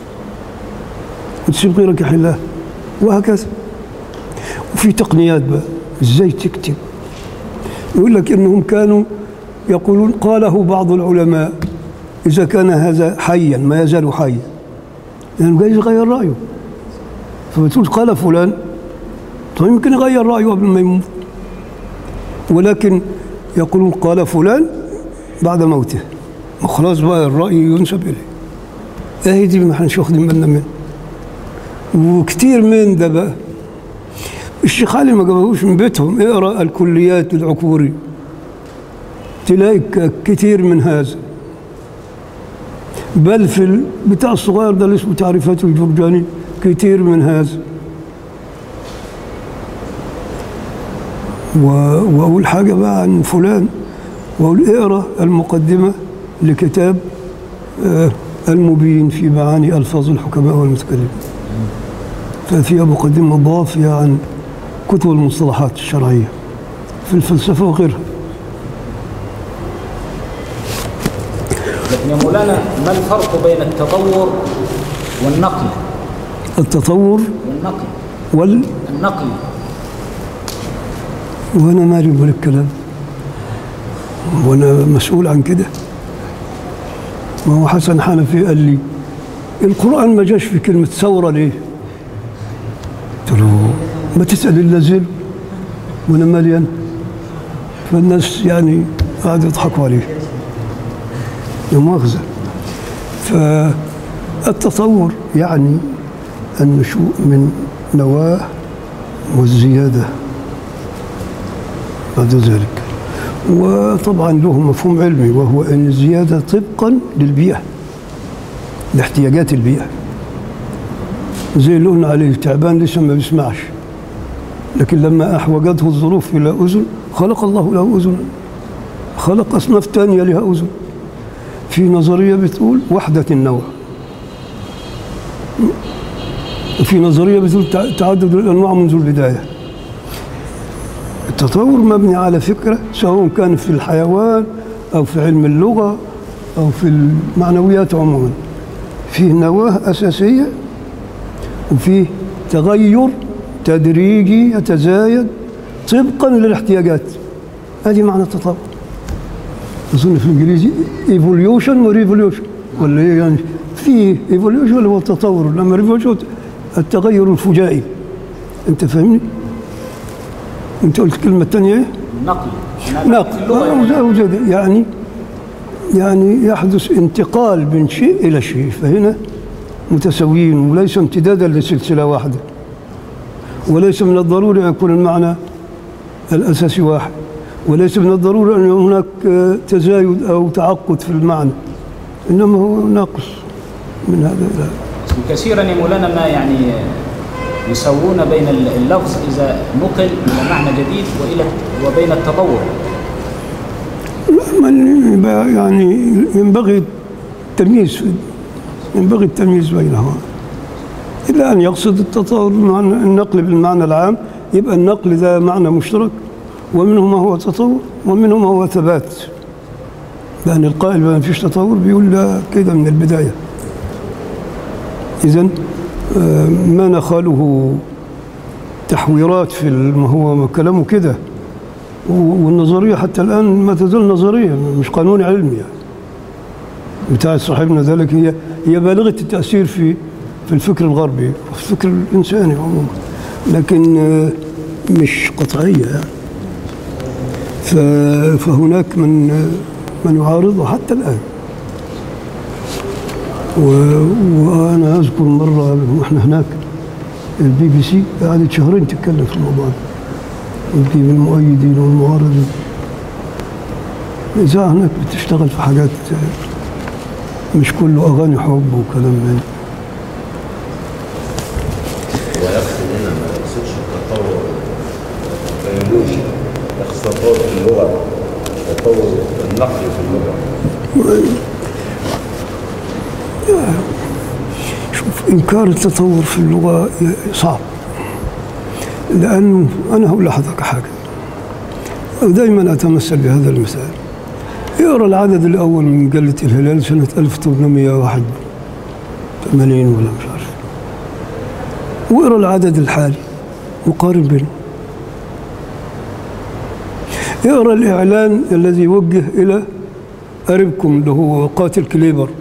وتسيب غيرك يحلها وهكذا وفي تقنيات بقى ازاي تكتب يقول لك انهم كانوا يقولون قاله بعض العلماء اذا كان هذا حيا ما يزال حيا لانه يعني جايز يغير رايه فبتقول قال فلان طيب يمكن يغير رايه قبل ما يموت ولكن يقولون قال فلان بعد موته خلاص بقى الراي ينسب اليه اهي دي ما احناش واخدين بالنا منه وكتير من ده بقى الشيخ علي ما جابوش من بيتهم اقرا الكليات العكوري تلاقي ك- كتير من هذا بل في ال- بتاع الصغير ده اللي اسمه تعريفات الجرجاني كتير من هذا و- واقول حاجه بقى عن فلان واقول اقرا المقدمه لكتاب آه، المبين في معاني الفاظ الحكماء والمتكلمين ففيها مقدمه ضافيه عن كتب المصطلحات الشرعيه في الفلسفه وغيرها لكن يا مولانا ما الفرق بين التطور والنقل التطور والنقل وال النقل وانا مالي بقول الكلام وانا مسؤول عن كده ما هو حسن حنفي قال لي القران ما جاش في كلمه ثوره ليه؟ قلت له ما تسال الا زل وانا مالي انا فالناس يعني قعدوا يضحكوا عليه لا مؤاخذه فالتطور يعني النشوء من نواه والزياده بعد ذلك وطبعا له مفهوم علمي وهو ان الزياده طبقا للبيئه لاحتياجات البيئه زي اللي قلنا عليه تعبان لسه ما بيسمعش لكن لما احوجته الظروف الى اذن خلق الله له اذن خلق اصناف ثانيه لها اذن في نظريه بتقول وحده النوع وفي نظريه بتقول تع- تعدد الانواع منذ البدايه التطور مبني على فكرة سواء كان في الحيوان أو في علم اللغة أو في المعنويات عموما فيه نواة أساسية وفيه تغير تدريجي يتزايد طبقا للاحتياجات هذه معنى التطور أظن في الإنجليزي evolution و revolution ولا إيه يعني في evolution اللي هو التطور لما revolution التغير الفجائي أنت فاهمني؟ أنت قلت الكلمة الثانية إيه؟ النقل أنا نقل في اللغة آه، يعني. وجد يعني يعني يحدث انتقال من شيء إلى شيء فهنا متساويين وليس امتدادا لسلسلة واحدة وليس من الضروري أن يكون المعنى الأساسي واحد وليس من الضروري أن يكون هناك آه، تزايد أو تعقد في المعنى إنما هو ناقص من هذا إلى هذا كثيرا يا مولانا ما يعني يسوون بين اللفظ إذا نقل إلى معنى جديد وإلى وبين التطور من يبقى يعني ينبغي التمييز في ينبغي التمييز بينهما إلا أن يقصد التطور بمعنى النقل بالمعنى العام يبقى النقل ده معنى مشترك ومنه ما هو تطور ومنه ما هو ثبات لأن القائل ما فيش تطور بيقول لا كده من البداية إذا ما نخاله تحويرات في ما هو كلامه كده والنظريه حتى الان ما تزال نظريه مش قانون علمي يعني بتاع صاحبنا ذلك هي هي بالغه التاثير في في الفكر الغربي وفي الفكر الانساني عموما لكن آه، مش قطعيه يعني ف- فهناك من من يعارضه حتى الان و- وانا اذكر مره واحنا هناك البي بي سي قعدت شهرين تتكلم في الموضوع ده وتجيب المؤيدين والمعارضين الإذاعة هناك بتشتغل في حاجات مش كله أغاني حب وكلام من ويقصد هنا ما يقصدش التطور البيولوجي يقصد تطور في اللغه تطور النقل في اللغه شوف إنكار التطور في اللغة صعب لأنه أنا هقول لحضرتك حاجة ودائما أتمثل بهذا المثال اقرا العدد الأول من مجلة الهلال سنة 1881 ولا مش عارف واقرا العدد الحالي وقارن بينهم اقرا الإعلان الذي وجه إلى قريبكم اللي هو قاتل كليبر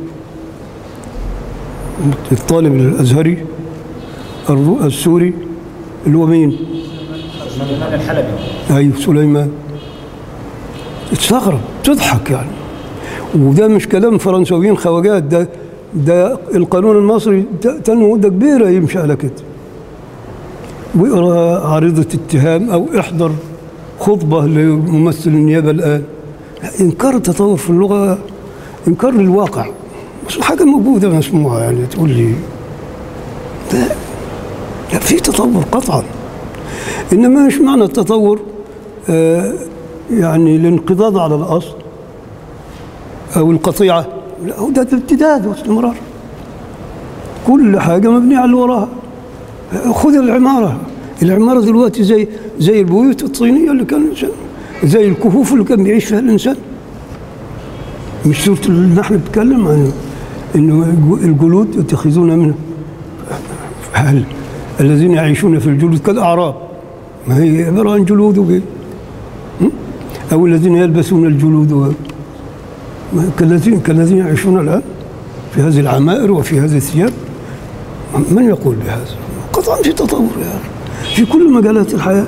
الطالب الازهري الرو- السوري اللي هو مين؟ سليمان الحلبي ايوه سليمان تستغرب تضحك يعني وده مش كلام فرنساويين خواجات ده ده القانون المصري ت- تنه مده كبيره يمشي على كده واقرا عارضة اتهام أو احضر خطبة لممثل النيابة الآن إنكار التطور في اللغة إنكار للواقع بس حاجة موجودة مسموعة يعني تقول لي لا لا في تطور قطعا إنما مش معنى التطور آه يعني الانقضاض على الأصل أو القطيعة لا هو ده امتداد واستمرار كل حاجة مبنية على اللي وراها خذ العمارة العمارة دلوقتي زي زي البيوت الطينية اللي كان الإنسان زي الكهوف اللي كان بيعيش فيها الإنسان مش سورة النحل بتتكلم عن إنه الجلود يتخذون منها هل الذين يعيشون في الجلود كالأعراب ما هي عبارة عن جلود وإيه؟ م? أو الذين يلبسون الجلود و... ما- كالذين كالذين يعيشون الآن في هذه العمائر وفي هذه الثياب من يقول بهذا؟ قطعا في تطور يا أخي في كل مجالات الحياة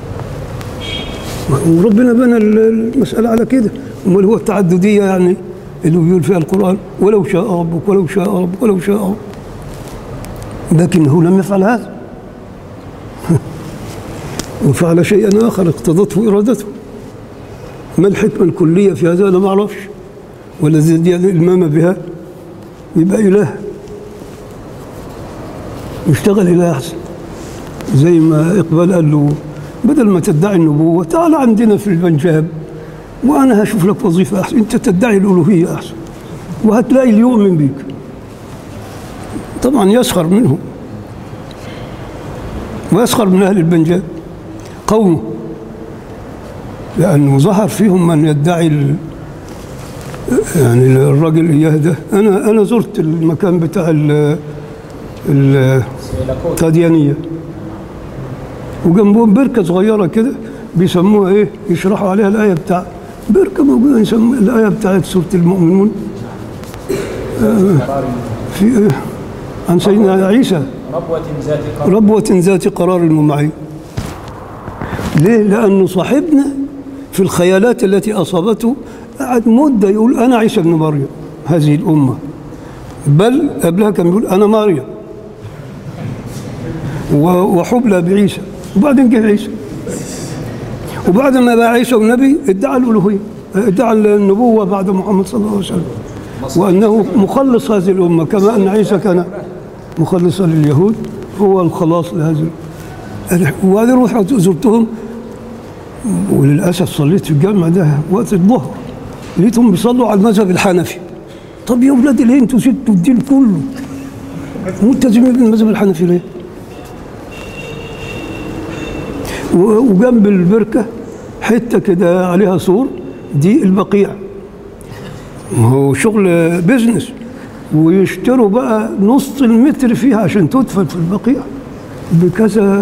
وربنا بنى المسألة على كده امال هو التعددية يعني اللي بيقول فيها القرآن ولو شاء ربك ولو شاء ربك ولو شاء ربك لكنه لم يفعل هذا وفعل شيئا آخر اقتضته إرادته ما الحكمة الكلية في هذا أنا ما أعرفش والذي يدعي الإلمام بها يبقى إله يشتغل إله أحسن زي ما إقبال قال له بدل ما تدعي النبوة تعال عندنا في البنجاب وأنا هشوف لك وظيفة أحسن أنت تدعي الألوهية أحسن وهتلاقي اللي يؤمن بيك طبعا يسخر منه ويسخر من أهل البنجاب قومه لأنه ظهر فيهم من يدعي ال... يعني الراجل إياه ده أنا أنا زرت المكان بتاع ال ال سيلاكوت القاديانية وجنبهم بركة صغيرة كده بيسموها إيه يشرحوا عليها الآية بتاع بركة موجودة يسموها الآية بتاعت سورة المؤمنون قرار في إيه عن سيدنا عيسى ربوة ذات قرار ربوة ذات قرار الممعين ليه؟ لأنه صاحبنا في الخيالات التي أصابته قعد مدة يقول أنا عيسى بن مريم هذه الأمة بل قبلها كان بيقول أنا مريم و- وحبلى بعيسى وبعدين جه عيسى وبعد ما بقى عيسى ونبي ادعى الألوهية ادعى النبوة بعد محمد صلى الله عليه وسلم وأنه مخلص هذه الأمة كما أن عيسى كان مخلصا لليهود هو الخلاص لهذه الأمة. وبعدين رحت زرتهم وللأسف صليت في الجامع ده وقت الظهر لقيتهم بيصلوا على المذهب الحنفي طب يا ولاد ليه انتوا سبتوا الدين كله ملتزمين بالمذهب الحنفي ليه؟ و- وجنب البركة حتة كده عليها سور دي البقيع ما هو شغل بيزنس ويشتروا بقى نص المتر فيها عشان تدفن في البقيع بكذا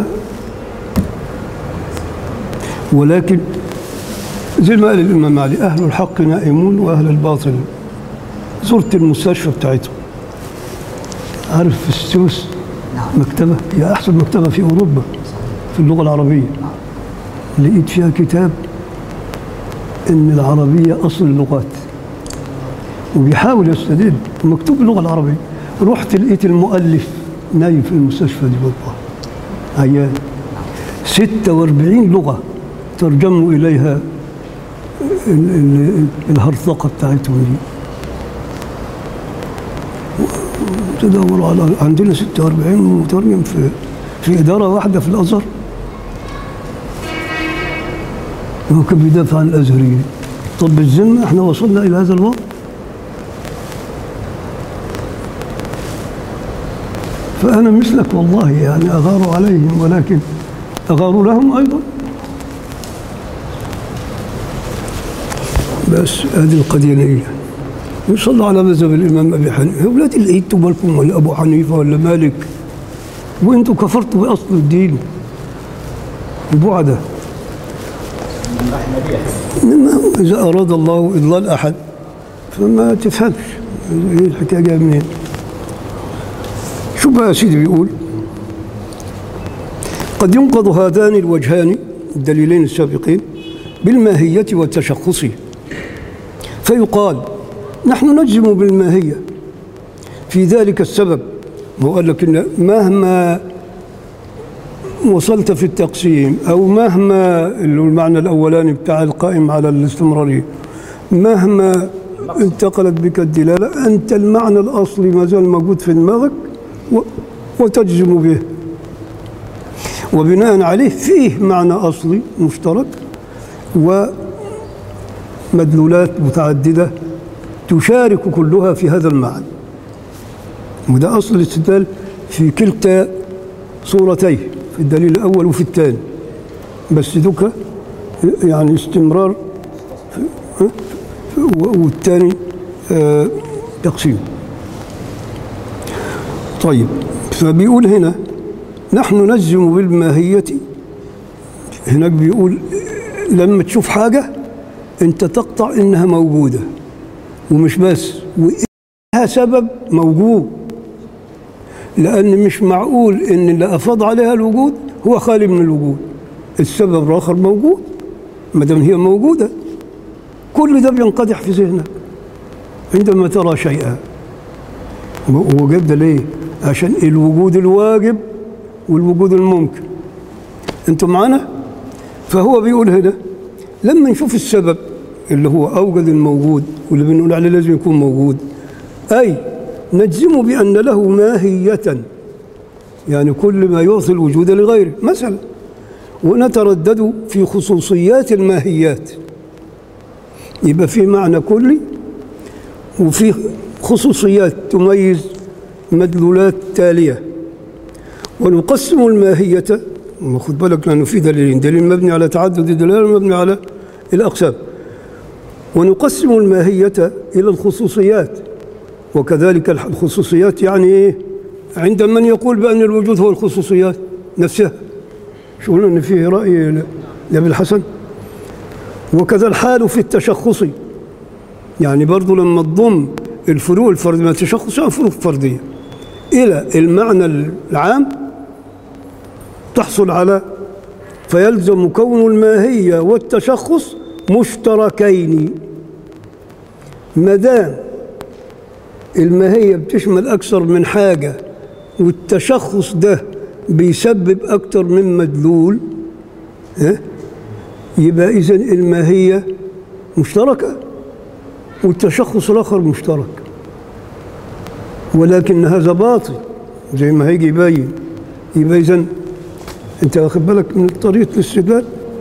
ولكن زي ما قال الإمام علي أهل الحق نائمون وأهل الباطل زرت المستشفى بتاعتهم عارف في السوس مكتبة هي أحسن مكتبة في أوروبا في اللغة العربية لقيت فيها كتاب إن العربية أصل اللغات وبيحاول يستدل مكتوب باللغة العربية رحت لقيت المؤلف نايم في المستشفى دي والله عيان 46 لغة ترجموا إليها ال- ال- الهرطقة بتاعتهم دي تدوروا على عندنا 46 مترجم في في إدارة واحدة في الأزهر هو كان بيدافع عن الأزهريين طب بالذمة احنا وصلنا إلى هذا الوضع فأنا مثلك والله يعني أغار عليهم ولكن أغار لهم أيضا بس هذه القديانية يصلى على مذهب الإمام أبي حنيفة يا ولاد اللي انتوا بالكم ولا أبو حنيفة ولا مالك وانتوا كفرتوا بأصل الدين بعده من الأحمدية إنما إذا أراد الله إضلال أحد فما تفهمش إيه الحكاية جاية منين شو بقى يا سيدي بيقول قد ينقض هذان الوجهان الدليلين السابقين بالماهية والتشخص فيقال نحن نجزم بالماهية في ذلك السبب هو قال لك إن مهما وصلت في التقسيم أو مهما اللي هو المعنى الأولاني بتاع القائم على الاستمرارية مهما انتقلت بك الدلالة أنت المعنى الأصلي ما زال موجود في دماغك و- وتجزم به وبناء عليه فيه معنى أصلي مشترك ومدلولات متعددة تشارك كلها في هذا المعنى وده أصل الاستدلال في كلتا صورتيه في الدليل الأول وفي الثاني بس دوكا يعني استمرار في- في- والثاني آه، تقسيم طيب فبيقول هنا نحن نجزم بالماهية هناك بيقول لما تشوف حاجة انت تقطع انها موجودة ومش بس ولها سبب موجود لأن مش معقول إن اللي أفاض عليها الوجود هو خالي من الوجود السبب الآخر موجود ما دام هي موجودة كل ده بينقدح في ذهنك عندما ترى شيئا هو جاب ده ليه؟ عشان الوجود الواجب والوجود الممكن انتوا معانا؟ فهو بيقول هنا لما نشوف السبب اللي هو أوجد الموجود واللي بنقول عليه لازم يكون موجود أي نجزم بأن له ماهية يعني كل ما يعطي الوجود لغيره مثلا ونتردد في خصوصيات الماهيات يبقى في معنى كلي وفي خصوصيات تميز مدلولات تالية ونقسم الماهية ما خد بالك لأنه في دليلين دليل مبني على تعدد الدلالة ومبني على الأقسام ونقسم الماهية إلى الخصوصيات وكذلك الح- الخصوصيات يعني إيه؟ عند من يقول بأن الوجود هو الخصوصيات نفسها شو قلنا أن فيه رأي ل- لأبي الحسن وكذا الحال في التشخص يعني برضو لما تضم الفروق الفردية من التشخص يعني فروق فردية إلى المعنى العام تحصل على فيلزم كون الماهية والتشخص مشتركين ما دام الماهية بتشمل أكثر من حاجة والتشخص ده بيسبب أكثر من مدلول ها؟ يبقى إذن الماهية مشتركة والتشخص الآخر مشترك ولكن هذا باطل زي ما هيجي يبين يبقى إذن أنت واخد بالك من طريقة الاستدلال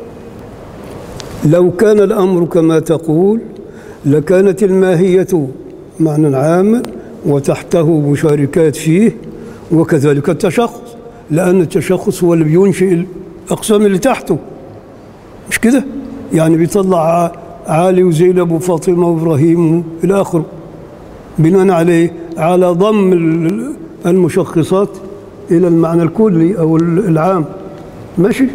لو كان الأمر كما تقول لكانت الماهية معنى عاما وتحته مشاركات فيه وكذلك التشخص لأن التشخص هو اللي بينشئ الأقسام اللي تحته مش كده يعني بيطلع ع- علي وزينب وفاطمة وإبراهيم إلى آخره بناء عليه على ضم ال- المشخصات إلى المعنى الكلي أو ال- العام ماشي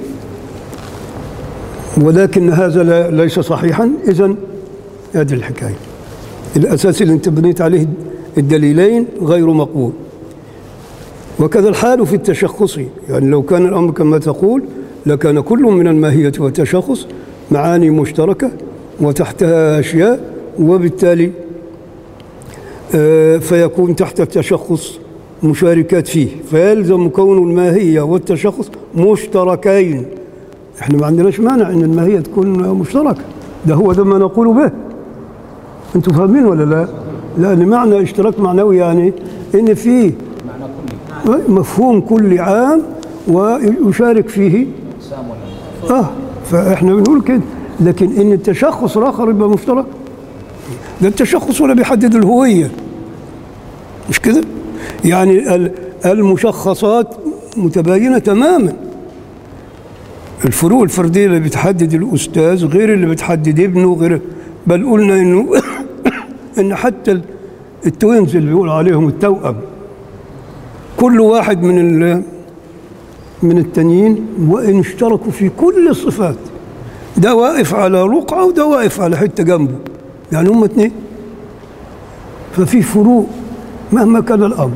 ولكن هذا لا- ليس صحيحا إذا هذه الحكاية الأساس اللي أنت بنيت عليه الدليلين غير مقبول وكذا الحال في التشخص يعني لو كان الأمر كما تقول لكان كل من الماهية والتشخص معاني مشتركة وتحتها أشياء وبالتالي آه، فيكون تحت التشخص مشاركات فيه فيلزم كون الماهية والتشخص مشتركين احنا ما عندناش مانع ان الماهية تكون مشتركة ده هو ده ما نقول به انتوا فاهمين ولا لا لان معنى اشتراك معنوي يعني ان فيه معنى كلي مفهوم كل عام ويشارك فيه اقسام ولا اه فاحنا بنقول كده لكن ان التشخص الاخر يبقى مشترك ده التشخص ولا بيحدد الهويه مش كده يعني ال- المشخصات متباينه تماما الفروق الفرديه اللي بتحدد الاستاذ غير اللي بتحدد ابنه غير بل قلنا انه ان حتى ال- التوينز اللي بيقول عليهم التوأم كل واحد من ال من التانيين وإن اشتركوا في كل الصفات ده واقف على رقعة وده واقف على حتة جنبه يعني هم اتنين ففي فروق مهما كان الأمر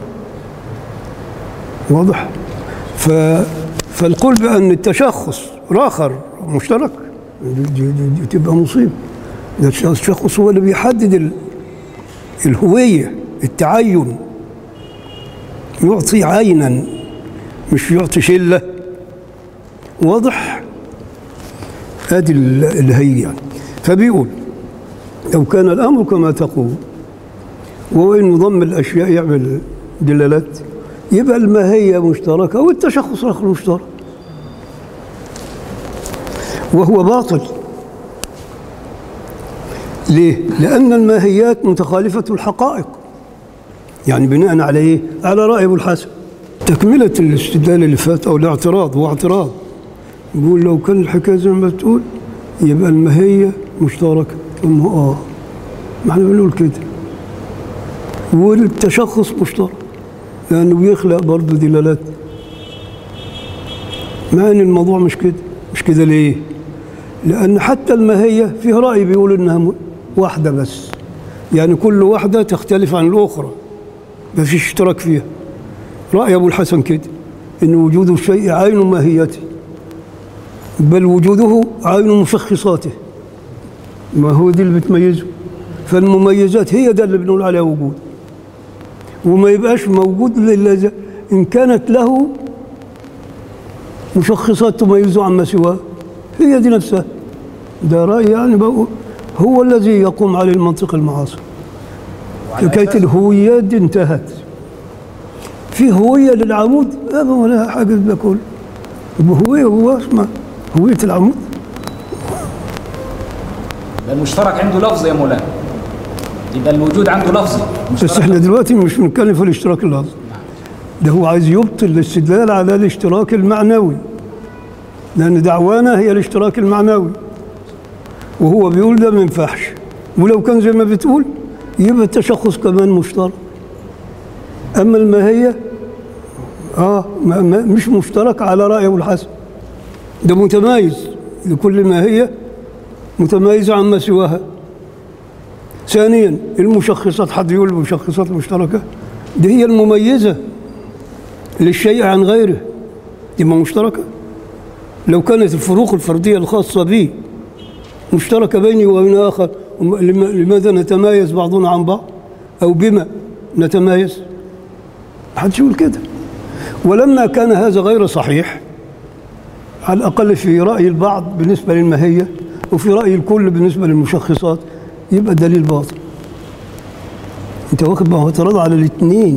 واضح ف فالقول بأن التشخص آخر مشترك دي, دي, دي, دي تبقى مصيبة ده التشخص هو اللي بيحدد ال- الهوية التعين يعطي عينا مش يعطي شلة واضح ادي ال- اللي هي يعني فبيقول لو كان الامر كما تقول وهو انه ضم الاشياء يعمل دلالات يبقى الماهيه مشتركه والتشخص الاخر مشترك وهو باطل ليه؟ لأن الماهيات متخالفة الحقائق يعني بناء على إيه؟ على رأي أبو الحسن تكملة الاستدلال اللي فات أو الاعتراض هو اعتراض يقول لو كان الحكاية زي ما بتقول يبقى الماهية مشتركة ثم آه ما احنا بنقول كده والتشخص مشترك لأنه بيخلق برضه دلالات مع ان الموضوع مش كده مش كده ليه لان حتى الماهيه فيها راي بيقول انها م- واحده بس يعني كل واحده تختلف عن الاخرى ما فيش اشتراك فيها راي ابو الحسن كده ان وجود الشيء عين ماهيته بل وجوده عين مشخصاته ما هو دي اللي بتميزه فالمميزات هي ده اللي بنقول عليها وجود وما يبقاش موجود الا إذا- ان كانت له مشخصات تميزه عما سواه هي دي نفسها ده رأي يعني بقول هو الذي يقوم عليه المنطق المعاصر وعلى حكاية أساس- الهويات دي انتهت في هوية للعمود لا ما ولا حاجة ده كله يبقى هوية هو اسمها هوية العمود يبقى المشترك عنده لفظ يا مولانا يبقى الوجود عنده لفظي بس مشترك احنا دلوقتي مش بنتكلم في الاشتراك اللفظي ده هو عايز يبطل الاستدلال على الاشتراك المعنوي لأن دعوانا هي الاشتراك المعنوي وهو بيقول ده ما ينفعش ولو كان زي ما بتقول يبقى التشخص كمان مشترك أما الماهية آه ما ما مش مشترك على رأي أبو الحسن ده متمايز لكل ماهية متمايزة عما سواها ثانيا المشخصات حد يقول المشخصات المشتركة دي هي المميزة للشيء عن غيره دي ما مشتركة لو كانت الفروق الفردية الخاصة بي مشتركة بيني وبين آخر وم- لم- لماذا نتمايز بعضنا عن بعض أو بما نتمايز حدش يقول كده ولما كان هذا غير صحيح على الأقل في رأي البعض بالنسبة للماهية وفي رأي الكل بالنسبة للمشخصات يبقى دليل باطل انت واخد ما هو اعتراض على الاثنين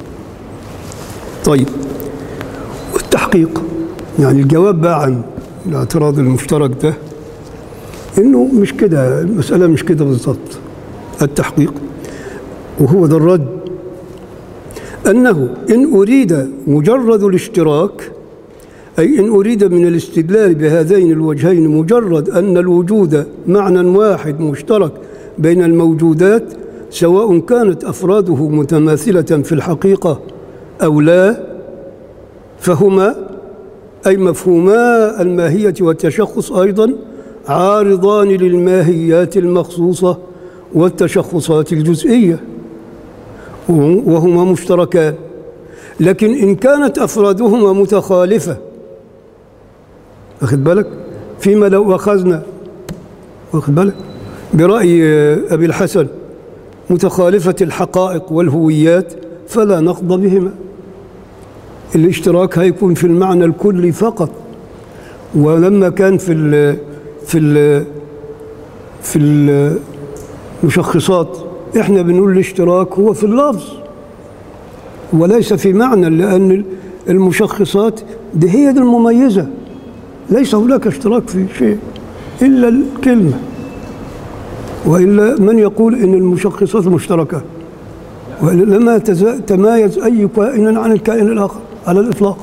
طيب والتحقيق يعني الجواب بقى عن الاعتراض المشترك ده انه مش كده المسألة مش كده بالظبط التحقيق وهو ده الرد أنه إن أريد مجرد الاشتراك أي إن أريد من الاستدلال بهذين الوجهين مجرد أن الوجود معنى واحد مشترك بين الموجودات سواء كانت أفراده متماثلة في الحقيقة أو لا فهما أي مفهوما الماهية والتشخص أيضا عارضان للماهيات المخصوصة والتشخصات الجزئية وهما مشتركان لكن إن كانت أفرادهما متخالفة واخد بالك فيما لو أخذنا واخد بالك برأي أبي الحسن متخالفة الحقائق والهويات فلا نقض بهما الاشتراك هيكون في المعنى الكلي فقط ولما كان في ال في ال في المشخصات احنا بنقول الاشتراك هو في اللفظ وليس في معنى لأن المشخصات دي هي دي المميزة ليس هناك اشتراك في شيء إلا الكلمة وإلا من يقول إن المشخصات مشتركة وإلا لما تز- تمايز أي كائن عن الكائن الآخر على الإطلاق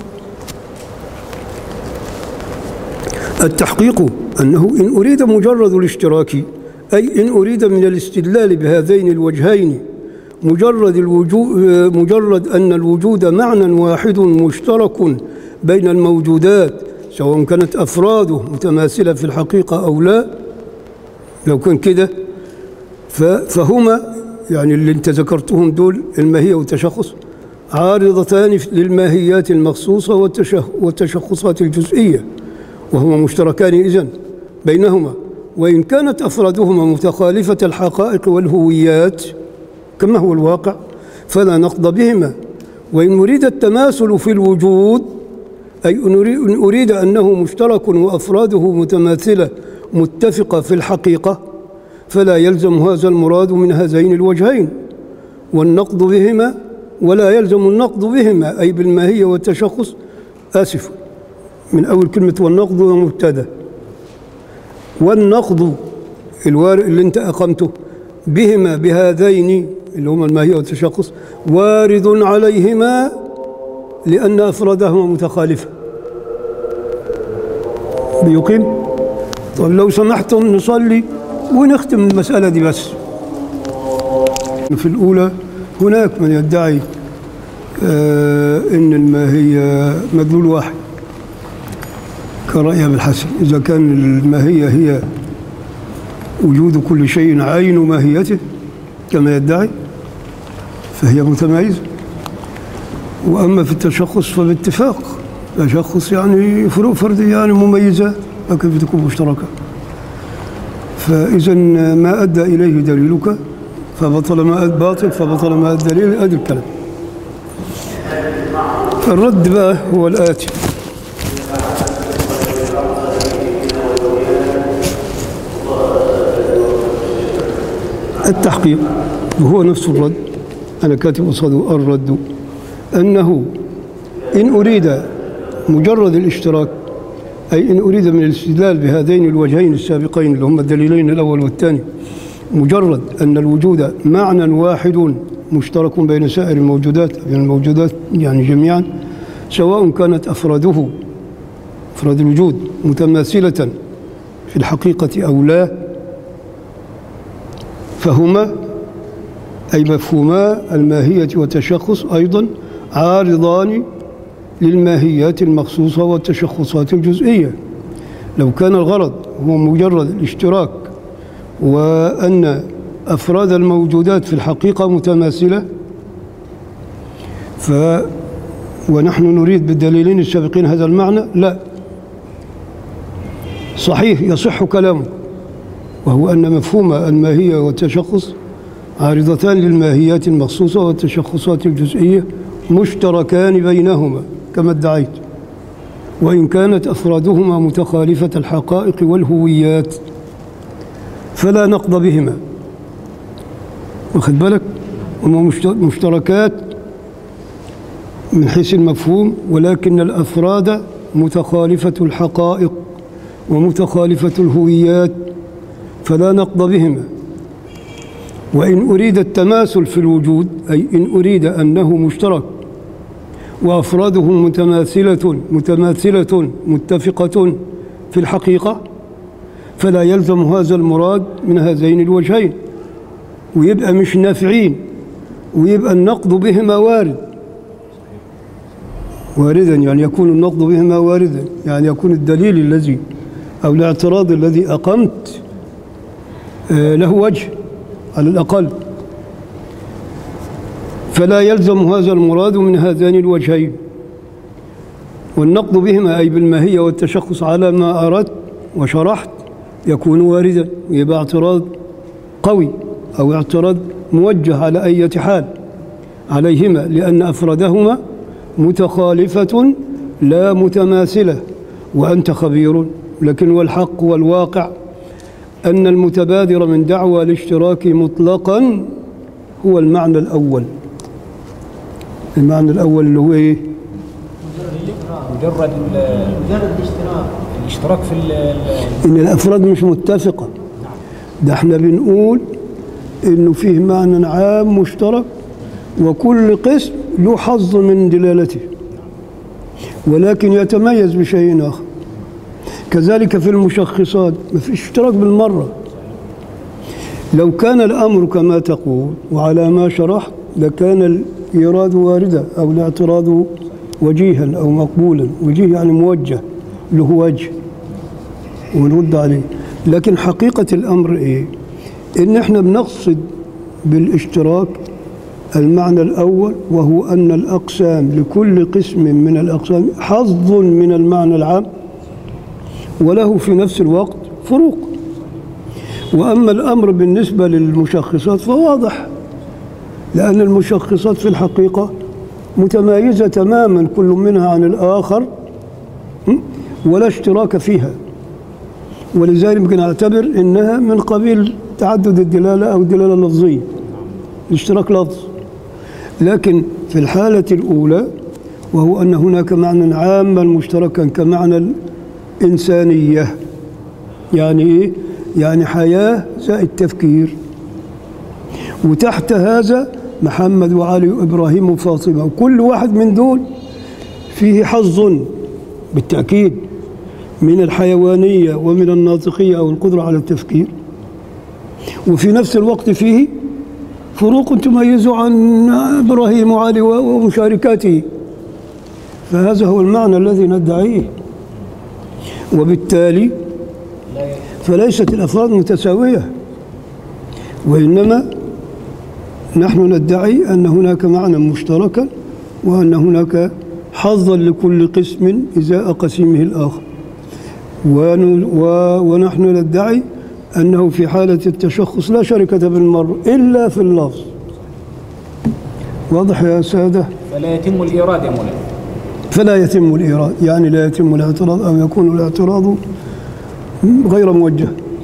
التحقيق أنه إن أريد مجرد الاشتراك أي إن أريد من الاستدلال بهذين الوجهين مجرد الوجود مجرد أن الوجود معنى واحد مشترك بين الموجودات سواء كانت أفراده متماثلة في الحقيقة أو لا لو كان كده ف- فهما يعني اللي انت ذكرتهم دول الماهية والتشخص عارضتان للماهيات المخصوصة والتشخ- والتشخصات الجزئية وهما مشتركان إذن بينهما وإن كانت أفرادهما متخالفة الحقائق والهويات كما هو الواقع فلا نقض بهما وإن أريد التماثل في الوجود أي إن أري- إن أريد أنه مشترك وأفراده متماثلة متفقة في الحقيقة فلا يلزم هذا المراد من هذين الوجهين والنقض بهما ولا يلزم النقض بهما أي بالماهية والتشخص آسف من أول كلمة والنقض مبتدأ والنقض الوارد اللي انت أقمته بهما بهذين اللي هما الماهية والتشخص وارد عليهما لأن أفرادهما متخالفة بيقيم طب لو سمحتم نصلي ونختم المسألة دي بس في الأولى هناك من يدعي آه إن الماهية مدلول واحد كرأي أبي الحسن إذا كان الماهية هي وجود كل شيء عين ماهيته كما يدعي فهي متميزة وأما في التشخص فباتفاق تشخص يعني فروق فردية يعني مميزة فكيف تكون مشتركة فإذا ما أدى إليه دليلك فبطل ما أدى باطل فبطل ما أدى دليل أدى الكلام فالرد بقى هو الآتي التحقيق وهو نفس الرد أنا كاتب قصاده الرد أنه إن أريد مجرد الاشتراك أي إن أريد من الاستدلال بهذين الوجهين السابقين اللي هما الدليلين الأول والثاني مجرد أن الوجود معنى واحد مشترك بين سائر الموجودات يعني الموجودات يعني جميعا سواء كانت أفراده أفراد الوجود متماثلة في الحقيقة أو لا فهما أي مفهوما الماهية والتشخص أيضا عارضان للماهيات المخصوصة والتشخصات الجزئية لو كان الغرض هو مجرد الاشتراك وأن أفراد الموجودات في الحقيقة متماثلة ف ونحن نريد بالدليلين السابقين هذا المعنى لا صحيح يصح كلامه وهو أن مفهوم الماهية والتشخص عارضتان للماهيات المخصوصة والتشخصات الجزئية مشتركان بينهما كما ادعيت وإن كانت أفرادهما متخالفة الحقائق والهويات فلا نقض بهما واخد بالك هما مشت- مشتركات من حيث المفهوم ولكن الأفراد متخالفة الحقائق ومتخالفة الهويات فلا نقض بهما وإن أريد التماثل في الوجود أي إن أريد أنه مشترك وأفراده متماثلة متماثلة متفقة في الحقيقة فلا يلزم هذا المراد من هذين الوجهين ويبقى مش نافعين ويبقى النقد بهما وارد واردا يعني يكون النقد بهما واردا يعني يكون الدليل الذي أو الاعتراض الذي أقمت آه، له وجه على الأقل فلا يلزم هذا المراد من هذين الوجهين والنقد بهما أي بالماهية والتشخص على ما أردت وشرحت يكون واردا يبقى اعتراض قوي أو اعتراض موجه على أي حال عليهما لأن أفرادهما متخالفة لا متماثلة وأنت خبير لكن والحق والواقع أن المتبادر من دعوى الاشتراك مطلقا هو المعنى الأول المعنى الأول اللي هو إيه؟ مجرد ال- مجرد الاشتراك الاشتراك في ال- ال- إن الأفراد مش متفقة ده احنا بنقول إنه فيه معنى عام مشترك وكل قسم له حظ من دلالته ولكن يتميز بشيء آخر كذلك في المشخصات ما فيش اشتراك بالمرة لو كان الأمر كما تقول وعلى ما شرحت لكان الإيراد واردا أو الاعتراض وجيها أو مقبولا وجيه يعني موجه له وجه ونرد عليه لكن حقيقة الأمر إيه إن إحنا بنقصد بالاشتراك المعنى الأول وهو أن الأقسام لكل قسم من الأقسام حظ من المعنى العام وله في نفس الوقت فروق وأما الأمر بالنسبة للمشخصات فواضح لأن المشخصات في الحقيقة متمايزة تماما كل منها عن الآخر م? ولا اشتراك فيها ولذلك يمكن نعتبر انها من قبيل تعدد الدلاله او الدلاله اللفظيه الاشتراك لفظ لكن في الحاله الاولى وهو ان هناك معنى عاما مشتركا كمعنى الانسانيه يعني ايه يعني حياه زائد تفكير وتحت هذا محمد وعلي وابراهيم وفاطمه وكل واحد من دول فيه حظ بالتاكيد من الحيوانيه ومن الناطقيه او القدره على التفكير وفي نفس الوقت فيه فروق تميز عن ابراهيم وعلي ومشاركاته فهذا هو المعنى الذي ندعيه وبالتالي فليست الافراد متساويه وانما نحن ندعي ان هناك معنى مشتركا وان هناك حظا لكل قسم ازاء قسيمه الاخر ون- و- ونحن ندعي انه في حاله التشخص لا شركه بالمر الا في اللفظ واضح يا ساده فلا يتم الإيراد يا مولانا فلا يتم الإيراد يعني لا يتم الاعتراض أو يكون الاعتراض غير موجه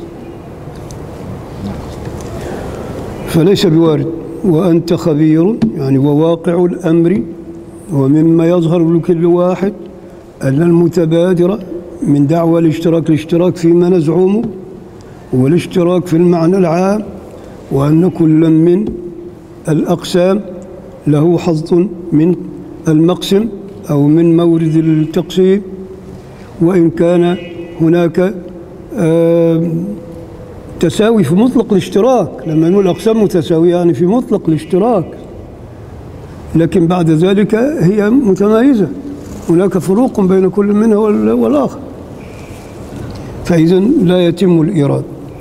فليس بوارد وأنت خبير يعني وواقع الأمر ومما يظهر لكل واحد أن المتبادر من دعوى الاشتراك الاشتراك فيما نزعمه والاشتراك في المعنى العام وأن كل من الأقسام له حظ من المقسم أو من مورد التقسيم وإن كان هناك آم، تساوي في مطلق الاشتراك لما نقول أقسام متساوية يعني في مطلق الاشتراك لكن بعد ذلك هي متمايزة هناك فروق بين كل منها وال- والآخر فإذا لا يتم الإيراد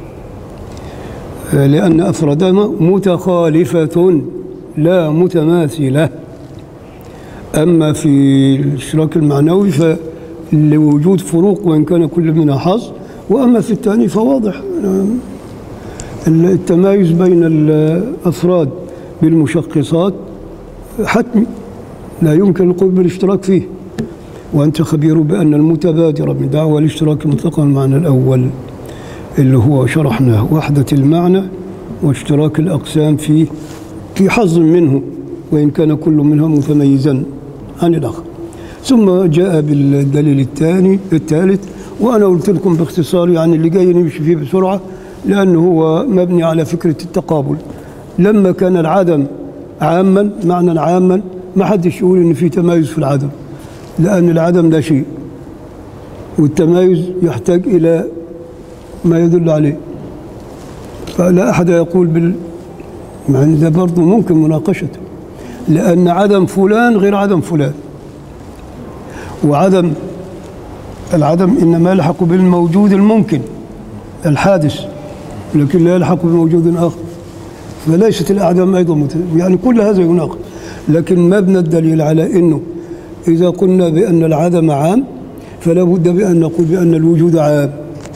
آه، لأن أفرادهما متخالفة لا متماثلة أما في الاشتراك المعنوي فلوجود فروق وإن كان كل منها حظ وأما في الثاني فواضح آه، التمايز بين الأفراد بالمشخصات حتمي لا يمكن القول بالاشتراك فيه وأنت خبير بأن المتبادر من دعوى الاشتراك مطلقا المعنى الأول اللي هو شرحناه وحدة المعنى واشتراك الأقسام فيه في حظ منه وإن كان كل منها متميزا عن الآخر ثم جاء بالدليل الثاني الثالث وأنا قلت لكم باختصار يعني اللي جاي نمشي فيه بسرعة لأنه هو مبني على فكرة التقابل لما كان العدم عاما معنى عاما ما حدش يقول إن في تمايز في العدم لأن العدم لا شيء والتمايز يحتاج إلى ما يدل عليه فلا أحد يقول بال يعني ده برضه ممكن مناقشته لأن عدم فلان غير عدم فلان وعدم العدم إنما يلحق بالموجود الممكن الحادث لكن لا يلحق بموجود آخر فليست الأعدام أيضا مت... يعني كل هذا يناقش لكن مبنى الدليل على أنه إذا قلنا بأن العدم عام فلا بد بأن نقول بأن الوجود عام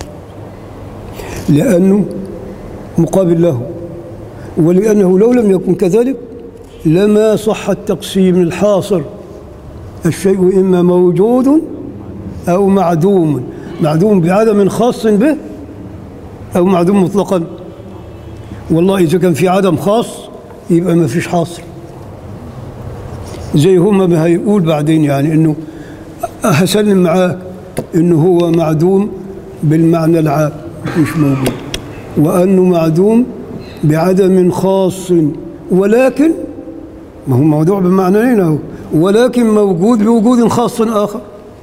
لأنه مقابل له ولأنه لو لم يكن كذلك لما صح التقسيم الحاصر الشيء إما موجود أو معدوم معدوم بعدم خاص به أو معدوم مطلقا والله إذا كان في عدم خاص يبقى ما فيش حاصر زي هما ما هيقول بعدين يعني إنه هسلم معاك إنه هو معدوم بالمعنى العام مش موجود وأنه معدوم بعدم خاص ولكن ما هو موضوع بمعنيين اهو ولكن موجود بوجود خاص آخر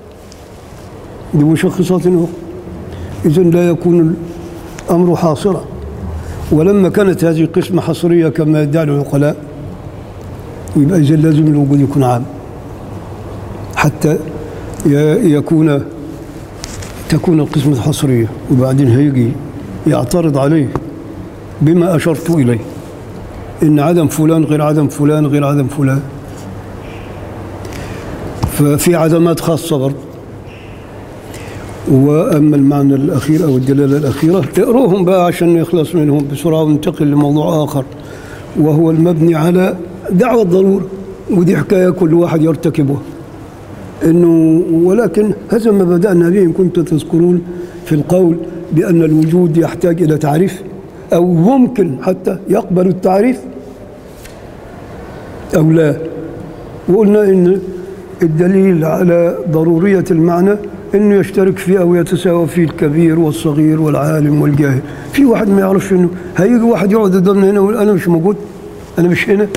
بمشخصات أخرى إذا لا يكون الأمر حاصرا ولما كانت هذه قسمة حصرية كما يدعي العقلاء يبقى إذا لازم الوجود يكون عام حتى ي- يكون تكون القسمة حصرية وبعدين هيجي يعترض عليه بما أشرت إليه إن عدم فلان غير عدم فلان غير عدم فلان ففي عدمات خاصة برضه وأما المعنى الأخير أو الدلالة الأخيرة اقروهم بقى عشان نخلص منهم بسرعة وننتقل لموضوع آخر وهو المبني على دعوة الضرورة ودي حكاية كل واحد يرتكبها انه ولكن هذا ما بدانا به ان كنتم تذكرون في القول بان الوجود يحتاج الى تعريف او ممكن حتى يقبل التعريف او لا وقلنا ان الدليل على ضروريه المعنى انه يشترك فيه او يتساوى فيه الكبير والصغير والعالم والجاهل في واحد ما يعرفش انه هيجي واحد يقعد قدامنا هنا ويقول انا مش موجود انا مش هنا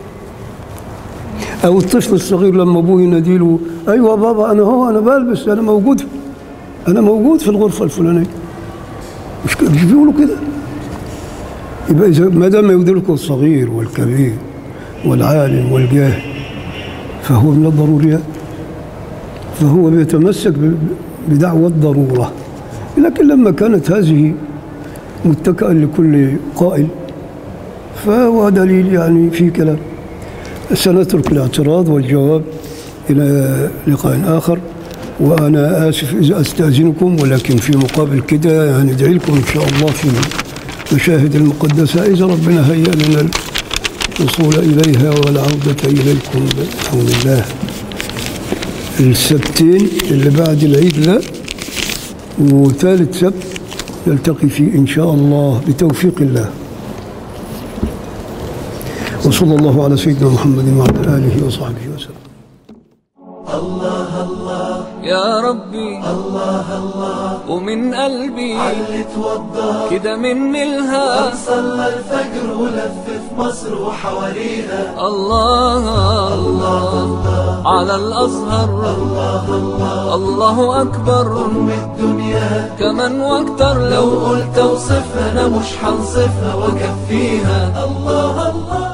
او الطفل الصغير لما ابوه يناديله ايوه بابا انا هو انا بلبس انا موجود انا موجود في الغرفه الفلانيه مش كده مش بيقولوا كده يبقى اذا ما دام يدرك الصغير والكبير والعالم والجاهل فهو من الضروريات فهو بيتمسك ب- بدعوى الضروره لكن لما كانت هذه متكئا لكل قائل فهو دليل يعني في كلام سنترك الاعتراض والجواب إلى لقاء آخر وأنا آسف إذا أستأذنكم ولكن في مقابل كده يعني ندعي لكم إن شاء الله في المشاهد المقدسة إذا ربنا هيأ لنا الوصول إليها والعودة إليكم بحول الله السبتين اللي بعد العيد ده وثالث سبت نلتقي فيه إن شاء الله بتوفيق الله وصلى الله على سيدنا محمد وعلى آله وصحبه وسلم يا ربي الله الله ومن قلبي اللي توضى كده مني الها صلى الفجر ولف في مصر وحواليها الله الله على الأزهر الله أكبر أم الدنيا كمان واكتر لو لو قلت اوصفها انا مش هنصفها واكفيها الله الله